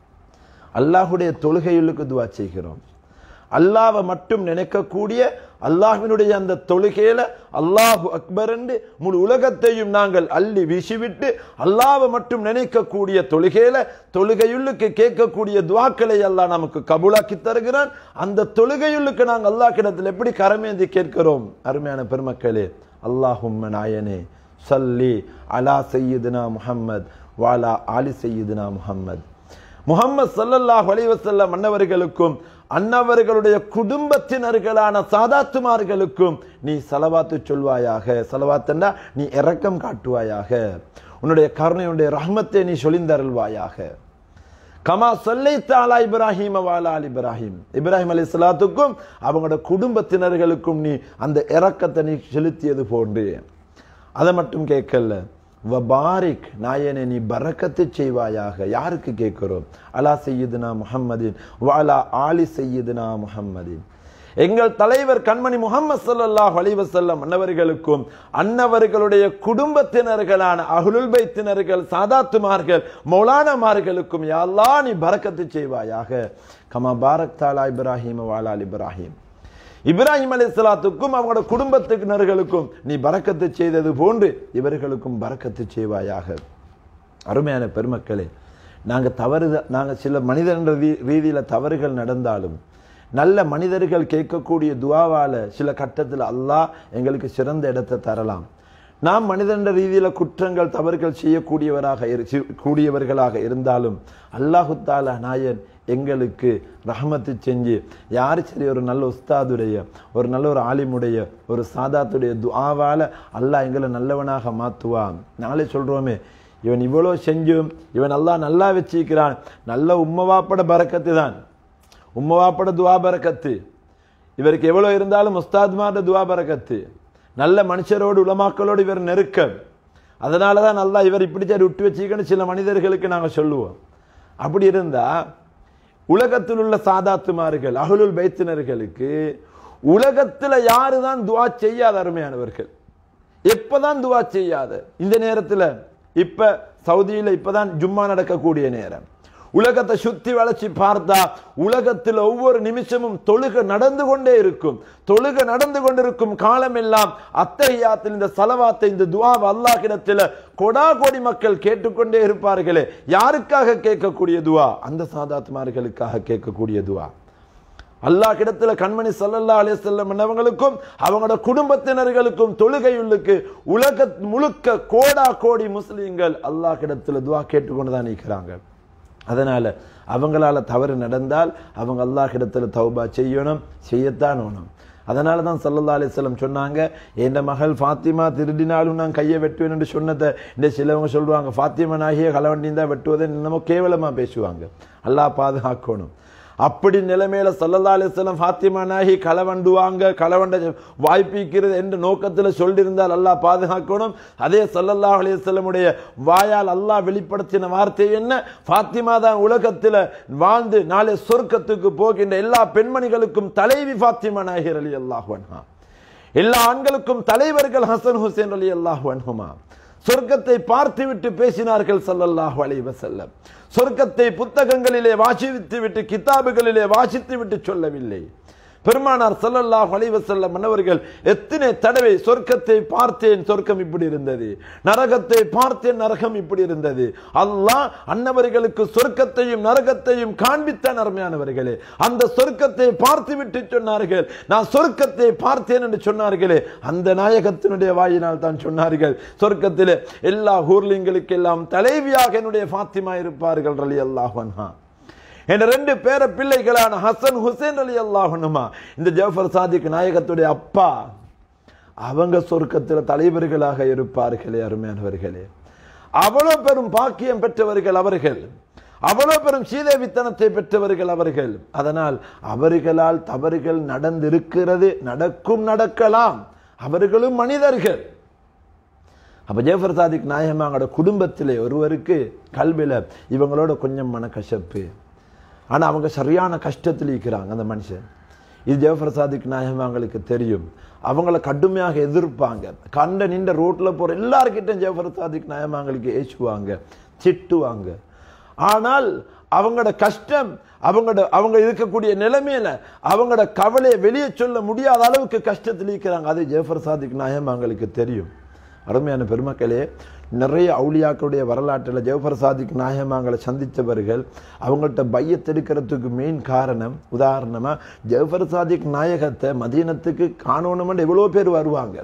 அல்லாஹுடைய தொழுகைகளுக்கு துவா செய்கிறோம் அல்லாவை மட்டும் நினைக்கக்கூடிய அல்லாஹ்வினுடைய அந்த தொழுகையில அல்லாஹு அக்பர் என்று முழு உலகத்தையும் நாங்கள் அள்ளி வீசிவிட்டு அல்லாவை மட்டும் நினைக்கக்கூடிய தொழுகையில தொழுகையுள்ளுக்கு கேட்கக்கூடிய துவாக்களை அல்லாஹ் நமக்கு கபூலாக்கி தருகிறான் அந்த தொழுகையுள்ளுக்கு நாங்கள் அல்லாஹ் கிடத்தில் எப்படி கரமேந்தி கேட்கிறோம் அருமையான பெருமக்களே அல்லாஹும்ம நாயனே சல்லி அலா சையதுனா முஹம்மத் வாலா ஆலி சையதுனா முஹம்மத் முகம்மது சல்லல்லாஹு அலைஹி வஸல்லம் அன்னவர்களுக்கும் அன்னவர்களுடைய குடும்பத்தினர்களான சாதாத்துமார்களுக்கும் நீ சலவாத்து சொல்வாயாக சலவாத்தண்டா நீ இரக்கம் காட்டுவாயாக உன்னுடைய கருணையுடைய ரஹ்மத்தை நீ சொலிந்தருள்வாயாக கமா சொல்லை தாலா இப்ராஹிம் வாலா அல் இப்ராஹிம் இப்ராஹிம் அலி சலாத்துக்கும் அவங்களோட குடும்பத்தினர்களுக்கும் நீ அந்த இரக்கத்தை நீ செலுத்தியது போன்று அதை மட்டும் கேட்கல வபாரிக் நாயனே நீ பரக்கத்து செய்வாயாக யாருக்கு கேட்கிறோம் அலா செய்யுதுனா முஹம்மதின் வாலா ஆலி செய்யுதுனா முஹம்மதின் எங்கள் தலைவர் கண்மணி முகமது ஸல்லல்லாஹு அலைஹி வஸல்லம் அன்னவர்களுக்கும் அன்னவர்களுடைய குடும்பத்தினர்களான அஹ்லுல் பைத்தினர்கள் சாதாத்துமார்கள் மௌலானமார்களுக்கும் யா அல்லாஹ் நீ பரக்கத்து செய்வாயாக கமா பாரக் தாலா இப்ராஹிம் வாலா அல் இப்ராஹிம் இப்ராஹிம் அலைஹிஸ்ஸலாத்துக்கும் அவங்களோட குடும்பத்தினர்களுக்கும் நீ பரக்கத்து செய்தது போன்று இவர்களுக்கும் பரக்கத்து செய்வாயாக அருமையான பெருமக்களே நாங்க தவறு நாங்க சில மனிதன்ற ரீ- ரீதியில தவறுகள் நடந்தாலும் நல்ல மனிதர்கள் கேட்கக்கூடிய துவாவால சில கட்டத்தில் அல்லாஹ் எங்களுக்கு சிறந்த இடத்தை தரலாம் நாம் மனிதன்ற ரீதியில குற்றங்கள் தவறுகள் செய்யக்கூடியவராக இரு- சி- கூடியவர்களாக இருந்தாலும் அல்லாஹு தாலா நாயன் எங்களுக்கு ரஹமத்து செஞ்சு யாரு சரி ஒரு நல்ல உஸ்தாதுடைய ஒரு நல்ல ஒரு ஆலிமுடைய ஒரு சாதாத்துடைய துஆவால அல்லாஹ் எங்களை நல்லவனாக மாத்துவான் நாளே சொல்றோமே இவன் இவ்வளோ செஞ்சும் இவன் அல்லாஹ் நல்லா வச்சிருக்கிறான் நல்ல உம்மவாப்பட பரக்கத்து தான் உம்மவாப்பட துவா பரக்கத்து இவருக்கு எவ்வளோ இருந்தாலும் உஸ்தாத்மார்ட துவா பரக்கத்து நல்ல மனுஷரோடு உலமாக்களோடு இவர் நெருக்கம் அதனால தான் நல்லா இவர் இப்படி சரி விட்டு வச்சிக்கன்னு சில மனிதர்களுக்கு நாங்கள் சொல்லுவோம் அப்படி இருந்தா உலகத்தில் உள்ள சாதாத்துமார்கள் அகலுல் பைத்தினர்களுக்கு உலகத்துல யாரு தான் துவா செய்யாத அருமையானவர்கள் எப்பதான் துவா செய்யாத இந்த நேரத்துல இப்ப சவுதியில இப்பதான் ஜும்மா நடக்கக்கூடிய நேரம் உலகத்தை சுத்தி வளைச்சு பார்த்தா உலகத்தில் ஒவ்வொரு நிமிஷமும் தொழுகை நடந்து கொண்டே இருக்கும் தொழுகை நடந்து கொண்டிருக்கும் காலமெல்லாம் அத்தகையாத்தில் இந்த சலவாத்தை இந்த துவாவை அல்லாஹ்விடத்தில் கொடா கோடி மக்கள் கேட்டுக்கொண்டே இருப்பார்களே யாருக்காக கேட்கக்கூடிய துவா அந்த சாதாத்மார்களுக்காக கேட்கக்கூடிய துவா அல்லாஹ் கிடத்துல கண்மணி சல்லல்லா அலைஹி வஸல்லம் என்னவங்களுக்கும் அவங்களோட குடும்பத்தினர்களுக்கும் தொழுகையுள்ளுக்கு உலக முழுக்க கோடா கோடி முஸ்லிம்கள் அல்லாஹ் கிடத்துல துவா கேட்டுக்கொண்டு தான் நிற்கிறாங்க அதனால அவங்களால தவறு நடந்தால் அவங்க அல்லாஹ் கிடத்துல தௌபா செய்யணும் செய்யத்தான் வேணும் அதனால தான் சல்லல்லா அலிஸ்லம் சொன்னாங்க என் மகள் ஃபாத்திமா திருடினாலும் நான் கையை வெட்டுவேன் என்று சொன்னதை இந்த சிலவங்க சொல்லுவாங்க ஃபாத்திமா நாகிய கலவண்டி தான் வெட்டுவதை என்னமோ கேவலமா பேசுவாங்க அல்லாஹ் பாதுகாக்கணும் அப்படி நிலைமையில சல்லல்லா அலிஸ்லாம் ஃபாத்திமா நாயகி களவண்டுவாங்க களவண்ட வாய்ப்பிக்கிறது என்ற நோக்கத்தில் சொல்லியிருந்தால் அல்லாஹ் பாதுகாக்கணும் அதே சல்லல்லா அலிஸ்லமுடைய வாயால் அல்லாஹ் வெளிப்படுத்தின வார்த்தை என்ன ஃபாத்திமா தான் உலகத்தில் வாழ்ந்து நாளை சொர்க்கத்துக்கு போகின்ற எல்லா பெண்மணிகளுக்கும் தலைவி ஃபாத்திமா நாயகர் அலி அல்லாஹ் எல்லா ஆண்களுக்கும் தலைவர்கள் ஹசன் ஹுசேன் அலி அல்லாஹ் அன்ஹுமா சொர்க்கத்தை பார்த்துவிட்டு பேசினார்கள் ஸல்லல்லாஹு அலைஹி வஸல்லம் சொர்க்கத்தை புத்தகங்களிலே வாசித்து விட்டு கிதாபுகளிலே வாசித்து விட்டு சொல்லவில்லை பெருமானார் ஸல்லல்லாஹு அலைஹி வஸல்லம் மன்னவர்கள் எத்தனை தடவை சொர்க்கத்தை பார்த்தேன் சொர்க்கம் இப்படி இருந்தது நரகத்தை பார்த்தேன் நரகம் இப்படி இருந்தது அல்லாஹ் அன்னவர்களுக்கு சொர்க்கத்தையும் நரகத்தையும் காண்பித்தான் அருமையானவர்களே அந்த சொர்க்கத்தை பார்த்துவிட்டு சொன்னார்கள் நான் சொர்க்கத்தை பார்த்தேன் என்று சொன்னார்களே அந்த நாயகத்தினுடைய வாயினால் தான் சொன்னார்கள் சொர்க்கத்திலே எல்லா ஊர்லிங்களுக்கு எல்லாம் தலைவியாக என்னுடைய ஃபாத்திமா இருப்பார்கள் ரலி அல்லாஹ் அன்ஹா என்ற ரெண்டு பேர பிள்ளைகளான ஹசன் ஹுசேன் அலி அல்லாஹனுமா இந்த ஜஃபர் சாதிக் நாயகத்துடைய அப்பா அவங்க சொர்க்கத்தில் தலைவர்களாக இருப்பார்களே அருமையானவர்களே அவ்வளவு பெரும் பாக்கியம் பெற்றவர்கள் அவர்கள் அவ்வளவு பெரும் சீதேவித்தனத்தை பெற்றவர்கள் அவர்கள் அதனால் அவர்களால் தவறுகள் நடந்திருக்கிறது நடக்கும் நடக்கலாம் அவர்களும் மனிதர்கள் அப்ப ஜேஃபர் சாதிக் நாயகமாங்களோட குடும்பத்திலே ஒருவருக்கு கல்வியில இவங்களோட கொஞ்சம் மனக்கசப்பு ஆனா அவங்க சரியான கஷ்டத்தில் இருக்கிறாங்க அந்த மனுஷன் இது ஜெயஃபர் சாதிக் நாயகமாங்களுக்கு தெரியும் அவங்கள கடுமையாக எதிர்ப்பாங்க கண்ட நின்ற ரோட்ல போற எல்லார்கிட்டையும் ஜெயஃபர் சாதிக் நாயகமாங்களுக்கு ஏசுவாங்க திட்டுவாங்க ஆனால் அவங்களோட கஷ்டம் அவங்களோட அவங்க இருக்கக்கூடிய நிலைமையில அவங்களோட கவலையை வெளியே சொல்ல முடியாத அளவுக்கு கஷ்டத்தில் இருக்கிறாங்க அது ஜெயஃபர் சாதிக் நாயகமாங்களுக்கு தெரியும் அருமையான பெருமக்களே நிறைய அவுளியாக்களுடைய வரலாற்றில் ஜெவஃபர் சாதிக் நாயகமாங்களை சந்தித்தவர்கள் அவங்கள்ட்ட பையத்தெடுக்கிறதுக்கு மெயின் காரணம் உதாரணமாக ஜெவஃபர் சாதிக் நாயகத்தை மதீனத்துக்கு காணணுமென்று எவ்வளோ பேர் வருவாங்க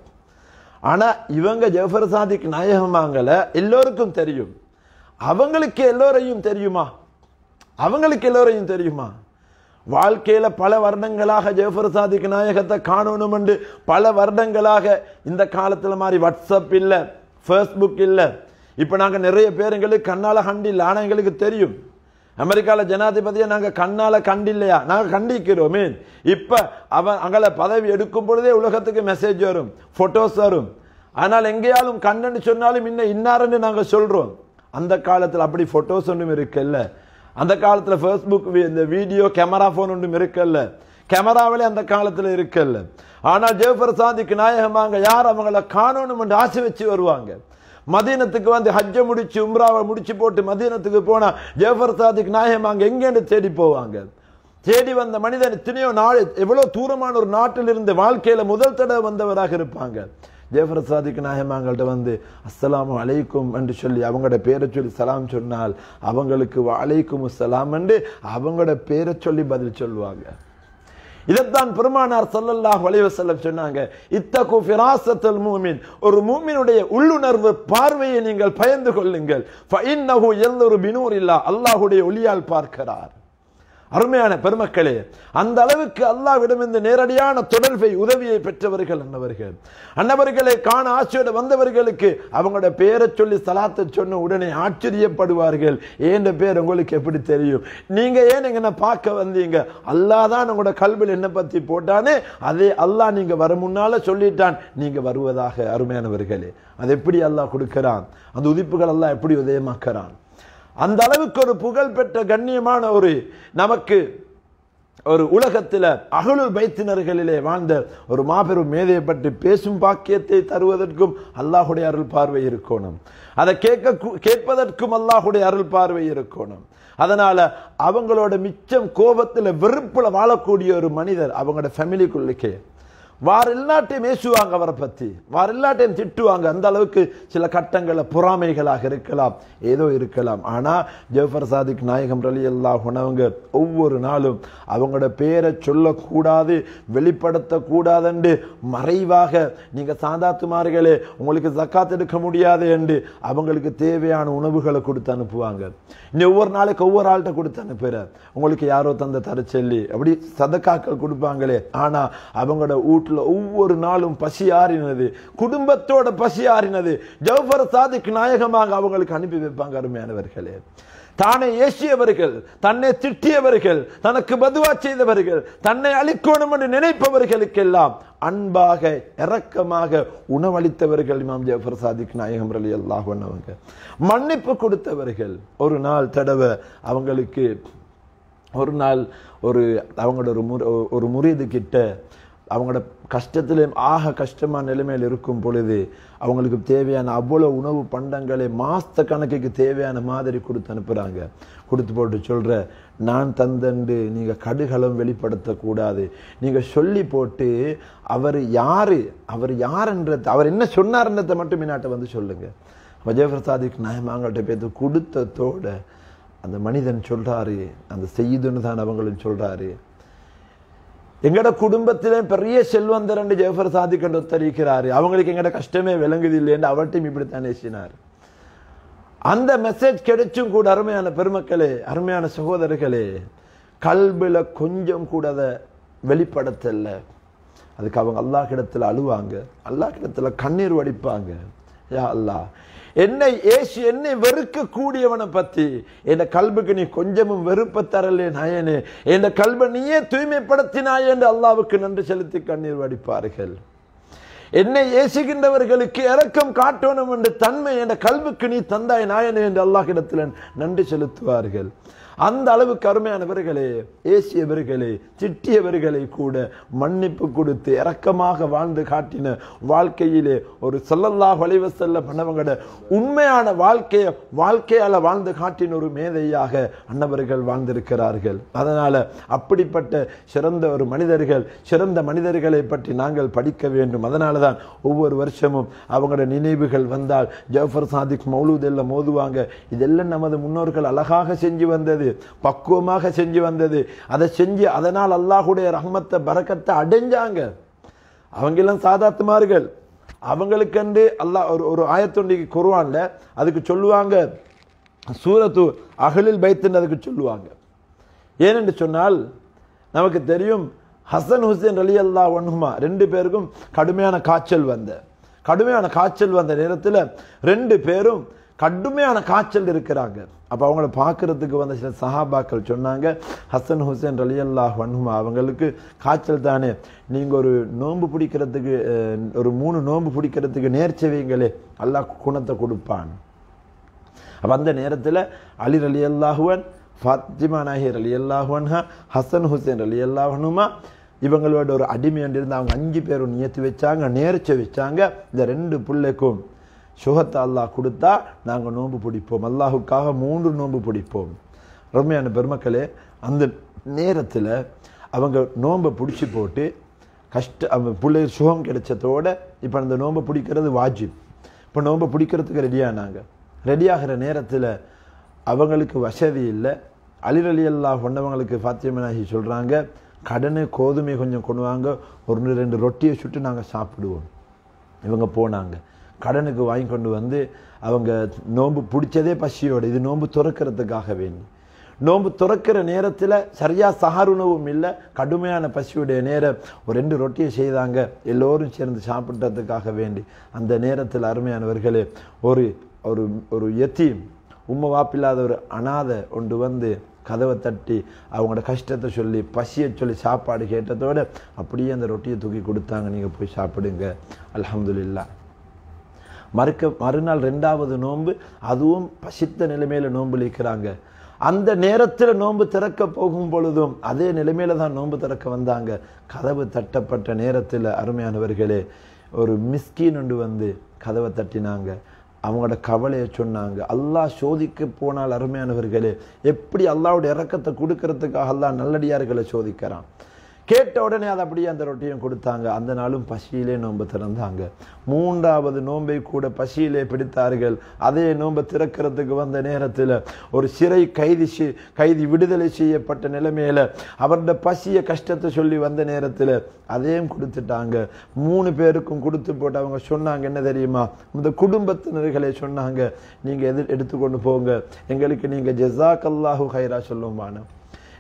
ஆனால் இவங்க ஜெவஃபர் சாதிக் நாயகமாங்களை எல்லோருக்கும் தெரியும் அவங்களுக்கு எல்லோரையும் தெரியுமா அவங்களுக்கு எல்லோரையும் தெரியுமா வாழ்க்கையில பல வருடங்களாக ஜெஃபர் சாதிக் நாயகத்தை காணணும் என்று பல வருடங்களாக இந்த காலத்துல மாதிரி வாட்ஸ்அப் இல்ல ஃபேஸ்புக் இல்ல இப்ப நாங்க நிறைய பேர் எங்களுக்கு கண்ணால கண்டில்ல ஆனா எங்களுக்கு தெரியும் அமெரிக்கால ஜனாதிபதியை நாங்க கண்ணால கண்டில்லையா நாங்க கண்டிக்கிறோமே இப்ப அவன் அங்கல பதவி எடுக்கும் பொழுதே உலகத்துக்கு மெசேஜ் வரும் போட்டோஸ் வரும் ஆனால் எங்கேயாலும் கண்ணன்னு சொன்னாலும் இன்னும் இன்னாருன்னு நாங்க சொல்றோம் அந்த காலத்துல அப்படி போட்டோஸ் ஒன்றும் இருக்குல்ல அந்த காலத்துல ஃபேஸ்புக் இந்த வீடியோ கேமரா போன் ஒன்றும் இருக்கல்ல கேமராவிலே அந்த காலத்துல இருக்கல்ல ஆனால் ஜெஃபர் சாதிக்கு நாயகமாங்க யார் அவங்கள காணணும் என்று ஆசை வச்சு வருவாங்க மதீனத்துக்கு வந்து ஹஜ்ஜ முடிச்சு உம்ராவை முடிச்சு போட்டு மதீனத்துக்கு போனா ஜெஃபர் சாதிக் நாயகமாங்க எங்கேன்னு தேடி போவாங்க தேடி வந்த மனிதன் எத்தனையோ நாள் எவ்வளவு தூரமான ஒரு நாட்டில் இருந்து வாழ்க்கையில முதல் தடவை வந்தவராக இருப்பாங்க ஜேஃபர் சாதிக் நாயமாங்கள்ட்ட வந்து அஸ்ஸலாமு அலைக்கும் என்று சொல்லி அவங்களோட பேரை சொல்லி சலாம் சொன்னால் அவங்களுக்கு அலைக்கும் சலாம் என்று அவங்களோட பேரை சொல்லி பதில் சொல்லுவாங்க இதைத்தான் பெருமானார் ஸல்லல்லாஹு அலைஹி வஸல்லம் சொன்னாங்க இத்தகு ஃபிராசத்துல் மூமின் ஒரு மூமினுடைய உள்ளுணர்வு பார்வையை நீங்கள் பயந்து கொள்ளுங்கள் ஃபஇன்னஹு யன்துரு பினூரில்லா அல்லாஹ்வுடைய ஒளியால் பார்க்கிறார் அருமையான பெருமக்களே அந்த அளவுக்கு அல்லாவிடம் இந்த நேரடியான தொடர்பை உதவியை பெற்றவர்கள் அன்னவர்கள் அன்னவர்களை காண ஆட்சியோட வந்தவர்களுக்கு அவங்களோட பேரை சொல்லி சலாத்தை சொன்ன உடனே ஆச்சரியப்படுவார்கள் ஏன் பேர் உங்களுக்கு எப்படி தெரியும் நீங்க ஏன் எங்க பார்க்க வந்தீங்க அல்லாஹ் தான் உங்களோட கல்வியில் என்ன பத்தி போட்டானே அதே அல்லாஹ் நீங்க வர முன்னால சொல்லிட்டான் நீங்க வருவதாக அருமையானவர்களே அது எப்படி அல்லாஹ் கொடுக்கிறான் அந்த உதிப்புகள் அல்லாஹ் எப்படி உதயமாக்குறான் அந்த அளவுக்கு ஒரு புகழ் பெற்ற கண்ணியமான ஒரு நமக்கு ஒரு உலகத்தில் அகலுல் பைத்தினர்களிலே வாழ்ந்த ஒரு மாபெரும் மேதையை பற்றி பேசும் பாக்கியத்தை தருவதற்கும் அல்லாஹுடைய அருள் பார்வை இருக்கணும் அதை கேட்க கேட்பதற்கும் அல்லாஹுடைய அருள் பார்வை இருக்கணும் அதனால அவங்களோட மிச்சம் கோபத்தில் வெறுப்புல வாழக்கூடிய ஒரு மனிதர் அவங்களோட ஃபேமிலிக்குள்ளுக்கே வார் எல்லாட்டையும் ஏசுவாங்க அவரை பத்தி வார் எல்லாட்டையும் திட்டுவாங்க அந்த அளவுக்கு சில கட்டங்கள பொறாமைகளாக இருக்கலாம் ஏதோ இருக்கலாம் ஆனா ஜெஃபர் சாதிக் நாயகம் ரலி அல்லா உணவங்க ஒவ்வொரு நாளும் அவங்களோட பேரை சொல்லக்கூடாது வெளிப்படுத்தக்கூடாதுன்னு மறைவாக நீங்க சாதாத்துமார்களே உங்களுக்கு ஜக்காத் எடுக்க முடியாது என்று அவங்களுக்கு தேவையான உணவுகளை கொடுத்து அனுப்புவாங்க இன்னும் ஒவ்வொரு நாளைக்கு ஒவ்வொரு ஆள்கிட்ட கொடுத்து அனுப்புற உங்களுக்கு யாரோ தந்த தர சொல்லி அப்படி சதக்காக்கள் கொடுப்பாங்களே ஆனா அவங்களோட வீட்டுல ஒவ்வொரு நாளும் பசி ஆறினது குடும்பத்தோட பசி ஆறினது ஜவஹர் சாதிக் நாயகமாக அவங்களுக்கு அனுப்பி வைப்பாங்க அருமையானவர்களே தானே ஏசியவர்கள் தன்னை திட்டியவர்கள் தனக்கு பதுவா செய்தவர்கள் தன்னை அழிக்கணும் என்று நினைப்பவர்களுக்கெல்லாம் அன்பாக இரக்கமாக உணவளித்தவர்கள் இமாம் ஜஃபர் சாதிக் நாயகம் அலி அல்லாஹ் அவங்க மன்னிப்பு கொடுத்தவர்கள் ஒரு நாள் தடவை அவங்களுக்கு ஒரு நாள் ஒரு அவங்களோட ஒரு முற ஒரு முறியது கிட்ட அவங்களோட கஷ்டத்திலே ஆக கஷ்டமான நிலைமையில் இருக்கும் பொழுது அவங்களுக்கு தேவையான அவ்வளவு உணவு பண்டங்களை மாச கணக்குக்கு தேவையான மாதிரி கொடுத்து அனுப்புறாங்க கொடுத்து போட்டு சொல்ற நான் தந்தண்டு நீங்க கடுகளம் வெளிப்படுத்தக்கூடாது நீங்க சொல்லி போட்டு அவர் யாரு அவர் யாருன்றது அவர் என்ன சொன்னார்ன்றதை மட்டும் என்னாட்ட வந்து சொல்லுங்க விஜயபிரசாதிக்கு நாயமாங்கள்ட்ட பேத்து கொடுத்ததோட அந்த மனிதன் சொல்றாரு அந்த செய்யுதுன்னு தான் அவங்களும் சொல்றாரு எங்கட குடும்பத்திலே பெரிய செல்வந்தர் என்று ஜெஃபர் சாதிக் என்று ஒத்தரிக்கிறாரு அவங்களுக்கு எங்கட கஷ்டமே விளங்குது இல்லைன்னு அவர்கிட்டையும் இப்படித்தான் பேசினார் அந்த மெசேஜ் கிடைச்சும் கூட அருமையான பெருமக்களே அருமையான சகோதரர்களே கல்வில கொஞ்சம் கூட அதை வெளிப்படுத்தல அதுக்கு அவங்க அல்லாஹ் கிடத்துல அழுவாங்க அல்லாஹ் கிடத்துல கண்ணீர் வடிப்பாங்க யா அல்லாஹ் என்னை ஏசு என்னை வெறுக்க கூடியவனை பத்தி என் கல்புக்கு நீ கொஞ்சமும் வெறுப்ப தரலே நாயனே என் கல்பை நீயே தூய்மைப்படுத்தினாய் என்று அல்லாவுக்கு நன்றி செலுத்தி கண்ணீர் வடிப்பார்கள் என்னை ஏசுகின்றவர்களுக்கு இரக்கம் காட்டணும் என்ற தன்மை என்ற கல்விக்கு நீ தந்தாய் நாயனே என்று அல்லாஹிடத்தில் நன்றி செலுத்துவார்கள் அந்த அளவுக்கு அருமையானவர்களே ஏசியவர்களே திட்டியவர்களை கூட மன்னிப்பு கொடுத்து இரக்கமாக வாழ்ந்து காட்டின வாழ்க்கையிலே ஒரு சொல்லல்லாஹ் வளைவ செல்ல பண்ணவங்களோட உண்மையான வாழ்க்கையை வாழ்க்கையால வாழ்ந்து காட்டின ஒரு மேதையாக அன்னவர்கள் வாழ்ந்திருக்கிறார்கள் அதனால அப்படிப்பட்ட சிறந்த ஒரு மனிதர்கள் சிறந்த மனிதர்களை பற்றி நாங்கள் படிக்க வேண்டும் அதனால தான் ஒவ்வொரு வருஷமும் அவங்களோட நினைவுகள் வந்தால் ஜஃபர் சாதிக் மௌலூத் எல்லாம் மோதுவாங்க இதெல்லாம் நமது முன்னோர்கள் அழகாக செஞ்சு வந்தது பக்குவமாக செஞ்சு வந்தது அதை செஞ்சு அதனால் அல்லாஹுடைய ரஹ்மத்தை பரக்கத்தை அடைஞ்சாங்க அவங்க எல்லாம் சாதாத்துமார்கள் அவங்களுக்கென்று அல்லாஹ் ஒரு ஒரு ஆயத்தொண்டிக்கு குருவான்ல அதுக்கு சொல்லுவாங்க சூரத்து அகலில் பைத்துன்னு அதுக்கு சொல்லுவாங்க ஏனென்று சொன்னால் நமக்கு தெரியும் ஹசன் ஹுசேன் அலி அல்லா ஒன்னுமா ரெண்டு பேருக்கும் கடுமையான காய்ச்சல் வந்த கடுமையான காய்ச்சல் வந்த நேரத்தில் ரெண்டு பேரும் கடுமையான காய்ச்சல் இருக்கிறாங்க அப்போ அவங்கள பார்க்கறதுக்கு வந்த சில சஹாபாக்கள் சொன்னாங்க ஹசன் ஹுசேன் அலி அல்லாஹ் வன்ஹுமா அவங்களுக்கு காய்ச்சல் தானே நீங்கள் ஒரு நோன்பு பிடிக்கிறதுக்கு அஹ், ஒரு மூணு நோன்பு பிடிக்கிறதுக்கு நேர்ச்சி வைங்களே அல்லாஹ் குணத்தை கொடுப்பான் அப்ப அந்த நேரத்தில் அலி அலி அல்லாஹுவன் ஃபாத்திமா நாஹிர் அலி அல்லாஹுவன்ஹா ஹசன் ஹுசேன் அலி அல்லாஹனுமா இவங்களோட ஒரு அடிமை இருந்து அவங்க அஞ்சு பேரும் நியத்து வச்சாங்க நேர்ச்சி வச்சாங்க இந்த ரெண்டு பிள்ளைக்கும் சுகத்தை அல்லாஹ் கொடுத்தா நாங்கள் நோன்பு பிடிப்போம் அல்லாஹுக்காக மூன்று நோன்பு பிடிப்போம் ரம்மையான பெருமக்களே அந்த நேரத்தில் அவங்க நோன்பை பிடிச்சி போட்டு கஷ்ட அவங்க பிள்ளை சுகம் கிடைச்சதோட இப்போ அந்த நோன்பை பிடிக்கிறது வாஜிப் இப்போ நோன்பை பிடிக்கிறதுக்கு ரெடியானாங்க ரெடியாகிற நேரத்தில் அவங்களுக்கு வசதி இல்லை அலிரலி அல்லா கொண்டவங்களுக்கு ஃபாத்தியமனாகி சொல்கிறாங்க கடனை கோதுமை கொஞ்சம் கொண்டு வாங்க ஒரு ரெண்டு ரொட்டியை சுட்டு நாங்கள் சாப்பிடுவோம் இவங்க போனாங்க கடனுக்கு வாங்கி கொண்டு வந்து அவங்க நோன்பு பிடிச்சதே பசியோடு இது நோன்பு துறக்கிறதுக்காக வேண்டி நோன்பு துறக்கிற நேரத்தில் சரியா சஹர் உணவும் இல்லை கடுமையான பசியுடைய நேரம் ஒரு ரெண்டு ரொட்டியை செய்தாங்க எல்லோரும் சேர்ந்து சாப்பிட்டதுக்காக வேண்டி அந்த நேரத்தில் அருமையானவர்களே ஒரு ஒரு ஒரு எத்தீம் உம்மை வாப்பில்லாத ஒரு அனாதை கொண்டு வந்து கதவை தட்டி அவங்களோட கஷ்டத்தை சொல்லி பசியை சொல்லி சாப்பாடு கேட்டதோட அப்படியே அந்த ரொட்டியை தூக்கி கொடுத்தாங்க நீங்கள் போய் சாப்பிடுங்க அல்ஹம்துலில்லாஹ் மறுக்க மறுநாள் ரெண்டாவது நோன்பு அதுவும் பசித்த நிலைமையில நோன்பு இழிக்கிறாங்க அந்த நேரத்தில் நோன்பு திறக்க போகும் பொழுதும் அதே நிலைமையில தான் நோன்பு திறக்க வந்தாங்க கதவு தட்டப்பட்ட நேரத்தில் அருமையானவர்களே ஒரு மிஸ்கீன் ஒன்று வந்து கதவை தட்டினாங்க அவங்களோட கவலையை சொன்னாங்க அல்லாஹ் சோதிக்க போனால் அருமையானவர்களே எப்படி அல்லாஹ்வுடைய இறக்கத்தை கொடுக்கறதுக்காக அல்லாஹ் நல்லடியார்களை சோதிக்கிறான் கேட்ட உடனே அதை அப்படியே அந்த ரொட்டியும் கொடுத்தாங்க அந்த நாளும் பசியிலே நோன்பு திறந்தாங்க மூன்றாவது நோன்பை கூட பசியிலே பிடித்தார்கள் அதே நோன்பை திறக்கிறதுக்கு வந்த நேரத்தில் ஒரு சிறை கைதி செய்- கைதி விடுதலை செய்யப்பட்ட நிலைமையில அவருடைய பசிய கஷ்டத்தை சொல்லி வந்த நேரத்தில் அதையும் கொடுத்துட்டாங்க மூணு பேருக்கும் கொடுத்து போட்டு அவங்க சொன்னாங்க என்ன தெரியுமா இந்த குடும்பத்தினர்களே சொன்னாங்க நீங்க எது எடுத்துக்கொண்டு போங்க எங்களுக்கு நீங்க ஜெசாக் அல்லாஹு ஹைரா சொல்லுவான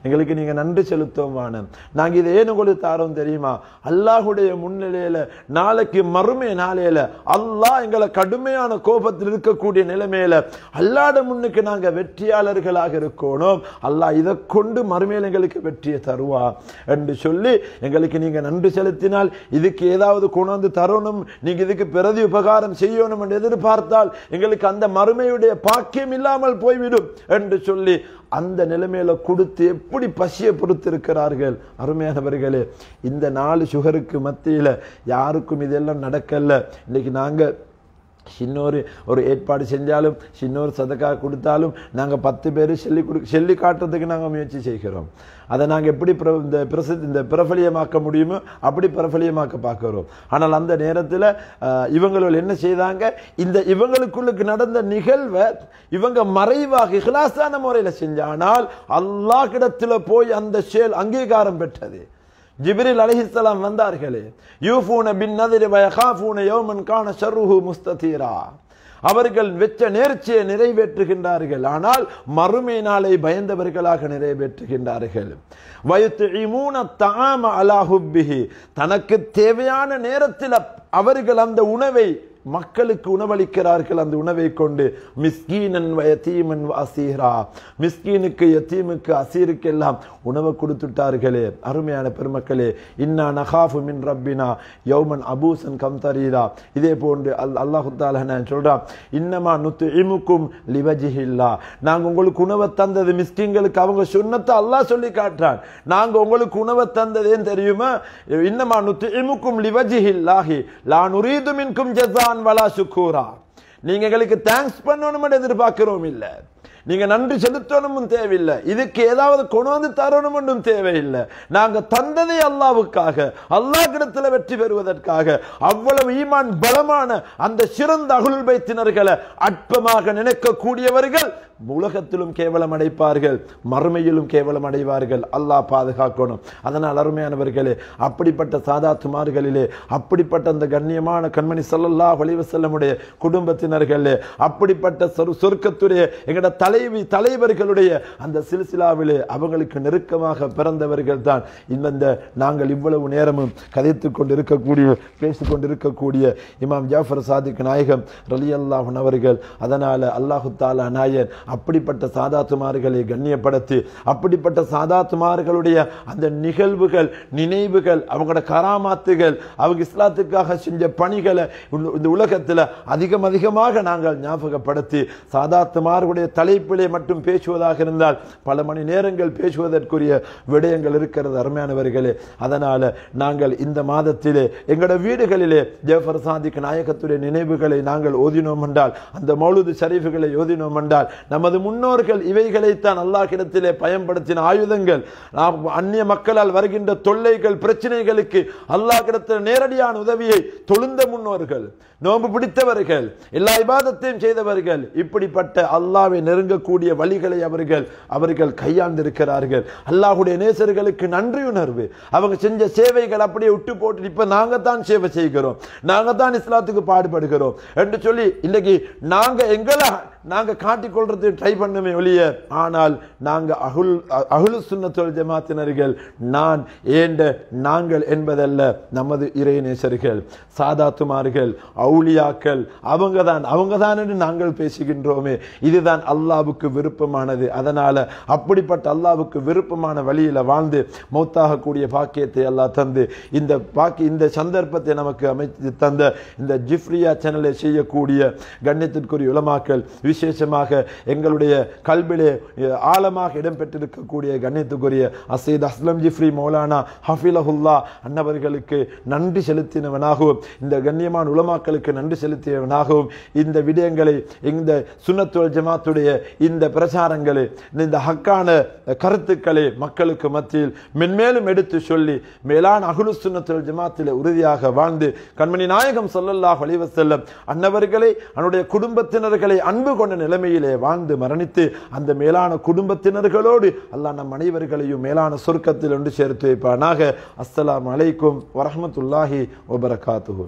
எங்களுக்கு நீங்க நன்றி செலுத்துவோமான நாங்க இதை ஏன் உங்களுக்கு தாரோம் தெரியுமா அல்லாஹுடைய முன்னிலையில நாளைக்கு மறுமை நாளையில அல்லாஹ் எங்களை கடுமையான கோபத்தில் இருக்கக்கூடிய நிலைமையில அல்லாட முன்னுக்கு நாங்க வெற்றியாளர்களாக இருக்கணும் அல்லாஹ் இதை கொண்டு மறுமையில் எங்களுக்கு வெற்றியை தருவா என்று சொல்லி எங்களுக்கு நீங்க நன்றி செலுத்தினால் இதுக்கு ஏதாவது கொண்டாந்து தரணும் நீங்க இதுக்கு பிரதி உபகாரம் செய்யணும் என்று எதிர்பார்த்தால் எங்களுக்கு அந்த மறுமையுடைய பாக்கியம் இல்லாமல் போய்விடும் என்று சொல்லி அந்த நிலைமையில கொடுத்து எப்படி பசியை பொறுத்திருக்கிறார்கள் அருமையானவர்களே இந்த நாலு சுகருக்கு மத்தியில யாருக்கும் இதெல்லாம் நடக்கல இன்னைக்கு நாங்க சின்னொரு ஒரு ஏற்பாடு செஞ்சாலும் சின்னொரு சதக்கா கொடுத்தாலும் நாங்க பத்து பேர் சொல்லி கொடு சொல்லி காட்டுறதுக்கு நாங்க முயற்சி செய்கிறோம் அதை நாங்க எப்படி பிர- இந்த பிரசி இந்த பிரபலியமாக்க முடியுமோ அப்படி பிரபலியமாக்க பார்க்கிறோம் ஆனால் அந்த நேரத்தில் இவங்கள் என்ன செய்தாங்க இந்த இவங்களுக்குள்ளுக்கு நடந்த நிகழ்வை இவங்க மறைவாக இஹ்லாசான முறையில் செஞ்சானால் அல்லாஹ் கிடத்துல போய் அந்த செயல் அங்கீகாரம் பெற்றது ஜிப்ரில் அலைஹிஸ்ஸலாம் வந்தார்களே யூஃபூன பின் நதிரி வயகாஃபூன யௌமன் கான ஷர்ருஹு முஸ்ததீரா அவர்கள் வெச்ச நேர்ச்சியை நிறைவேற்றுகின்றார்கள் ஆனால் மறுமை நாளை பயந்தவர்களாக நிறைவேற்றுகின்றார்கள் வயுத்துஇமூன தஆம அலா ஹுப்பிஹி தனக்கு தேவையான நேரத்தில் அவர்கள் அந்த உணவை மக்களுக்கு உணவளிக்கிறார்கள் அந்த உணவை கொண்டு மிஸ்கீனன் வயத்தீமன் அசீரா மிஸ்கீனுக்கு யத்தீமுக்கு அசீருக்கு எல்லாம் உணவை கொடுத்துட்டார்களே அருமையான பெருமக்களே இன்னா நகாஃபு மின் ரப்பினா யௌமன் அபூசன் கம் தரீரா இதே போன்று அல் அல்லாஹு தாலா நான் சொல்றான் இன்னமா நுத்து இமுக்கும் லிவஜிஹில்லா நாங்க உங்களுக்கு உணவை தந்தது மிஸ்கின்களுக்கு அவங்க சுண்ணத்தை அல்லாஹ் சொல்லி காட்டுறான் நாங்க உங்களுக்கு உணவை தந்ததேன்னு தெரியுமா இன்னமா நுத்து இமுக்கும் லிவஜிஹில்லாஹி லா நுரீது மின்கும் ஜஸான் வலா சுக்கூரா நீங்க எங்களுக்கு தேங்க்ஸ் பண்ணணும்னு எதிர்பார்க்கிறோம் இல்ல நீங்க நன்றி செலுத்தணுமும் தேவையில்லை இதுக்கு ஏதாவது கொண்டு வந்து தரணும் தேவையில்லை நாங்க தந்ததை அல்லாவுக்காக அல்லாஹ் கிடத்துல வெற்றி பெறுவதற்காக அவ்வளவு ஈமான் பலமான அந்த சிறந்த அகுல் பைத்தினர்களை அற்பமாக நினைக்கக்கூடியவர்கள் உலகத்திலும் கேவலம் அடைப்பார்கள் மறுமையிலும் கேவலம் அடைவார்கள் அல்லாஹ் பாதுகாக்கணும் அதனால் அருமையானவர்களே அப்படிப்பட்ட சாதாத்துமார்களிலே அப்படிப்பட்ட அந்த கண்ணியமான கண்மணி ஸல்லல்லாஹு அலைஹி வஸல்லமுடைய குடும்பத்தினர்களே அப்படிப்பட்ட சொர்- சொர்க்கத்துடைய எங்கட தலைவி தலைவர்களுடைய அந்த சில்சிலாவிலே அவங்களுக்கு நெருக்கமாக பிறந்தவர்கள் தான் இந்த நாங்கள் இவ்வளவு நேரமும் கதைத்துக் கொண்டிருக்கக்கூடிய பேசிக் கொண்டிருக்கக்கூடிய இமாம் ஜாஃபர் சாதிக் நாயகம் ரலியல்லாஹு அவர்கள் அதனால அல்லாஹு தாலா நாயர் அப்படிப்பட்ட சாதாத்துமார்களை கண்ணியப்படுத்தி அப்படிப்பட்ட சாதாத்துமார்களுடைய அந்த நிகழ்வுகள் நினைவுகள் அவங்களோட கராமாத்துகள் அவங்க இஸ்லாத்துக்காக செஞ்ச பணிகளை இந்த- இந்த உலகத்தில் அதிகம் அதிகமாக நாங்கள் ஞாபகப்படுத்தி சாதாத்துமார்களுடைய தலைப்பிலே மட்டும் பேசுவதாக இருந்தால் பல மணி நேரங்கள் பேசுவதற்குரிய விடயங்கள் இருக்கிறது அருமையானவர்களே அதனால நாங்கள் இந்த மாதத்திலே எங்களோட வீடுகளிலே ஜேஃபர் சாதிக் நாயகத்துடைய நினைவுகளை நாங்கள் ஓதினோம் என்றால் அந்த மௌலுது ஷரீஃபுகளை ஓதினோம் என்றால் நமது முன்னோர்கள் இவைகளைத்தான் அல்லாஹ்விடத்திலே பயன்படுத்தின ஆயுதங்கள் நாம் அந்நிய மக்களால் வருகின்ற தொல்லைகள் பிரச்சனைகளுக்கு அல்லாஹ்விடத்தில் நேரடியான உதவியை தொழுந்த முன்னோர்கள் நோன்பு பிடித்தவர்கள் எல்லா இபாதத்தையும் செய்தவர்கள் இப்படிப்பட்ட அல்லாஹ்வை நெருங்கக்கூடிய வழிகளை அவர்கள் அவர்கள் கையாண்டிருக்கிறார்கள் அல்லாஹ்வுடைய நேசர்களுக்கு நன்றி உணர்வு அவங்க செஞ்ச சேவைகள் அப்படியே விட்டு போட்டு இப்ப நாங்க தான் சேவை செய்கிறோம் நாங்க தான் இஸ்லாத்துக்கு பாடுபடுகிறோம் என்று சொல்லி இன்னைக்கு நாங்க எங்களை நாங்க காட்டிக்கொள்றது ட்ரை பண்ணுமே ஒழிய ஆனால் நாங்க அகுல் அகுலு சுன்னத்துல் ஜமாத்தினர்கள் நான் ஏண்ட நாங்கள் என்பதல்ல நமது இறைநேசர்கள் சாதாத்துமார்கள் அவுலியாக்கள் அவங்க தான் அவங்க தான் என்று நாங்கள் பேசுகின்றோமே இதுதான் அல்லாவுக்கு விருப்பமானது அதனால அப்படிப்பட்ட அல்லாவுக்கு விருப்பமான வழியில வாழ்ந்து மௌத்தாகக்கூடிய பாக்கியத்தை அல்லாஹ் தந்து இந்த பாக்கி இந்த சந்தர்ப்பத்தை நமக்கு அமைத்து தந்த இந்த ஜிஃப்ரியா சேனலை செய்யக்கூடிய கண்ணியத்திற்குரிய உலமாக்கள் விசேஷமாக எங்களுடைய கல்விலே அஹ், ஆழமாக இடம்பெற்றிருக்கக்கூடிய கண்ணியத்துக்குரிய அசீத் அஸ்லம் ஜிஃப்ரி மௌலானா ஹஃபிலஹுல்லா அன்னவர்களுக்கு நன்றி செலுத்தினவனாகவும் இந்த கண்ணியமான உலமாக்களுக்கு நன்றி செலுத்தியவனாகவும் இந்த விடயங்களை இந்த சுன்னத்துவல் ஜமாத்துடைய இந்த பிரச்சாரங்களை இந்த ஹக்கான கருத்துக்களை மக்களுக்கு மத்தியில் மென்மேலும் எடுத்து சொல்லி மேலான அகுலு சுன்னத்துவல் ஜமாத்தில் உறுதியாக வாழ்ந்து கண்மணி நாயகம் ஸல்லல்லாஹு அலைஹி வஸல்லம் அன்னவர்களை அவனுடைய குடும்பத்தினர்களை அன்பு கொண்ட நிலைமையிலே வாழ்ந்து மரணித்து அந்த மேலான குடும்பத்தினர்களோடு அல்லாஹ் நம் அனைவர்களையும் மேலான சொர்க்கத்தில் ஒன்று சேர்த்து வைப்பானாக அஸ்ஸலாமு அலைக்கும் வரஹ்மத்துல்லாஹி வபரகாத்துஹு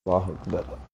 அல்லாஹ் அக்பர்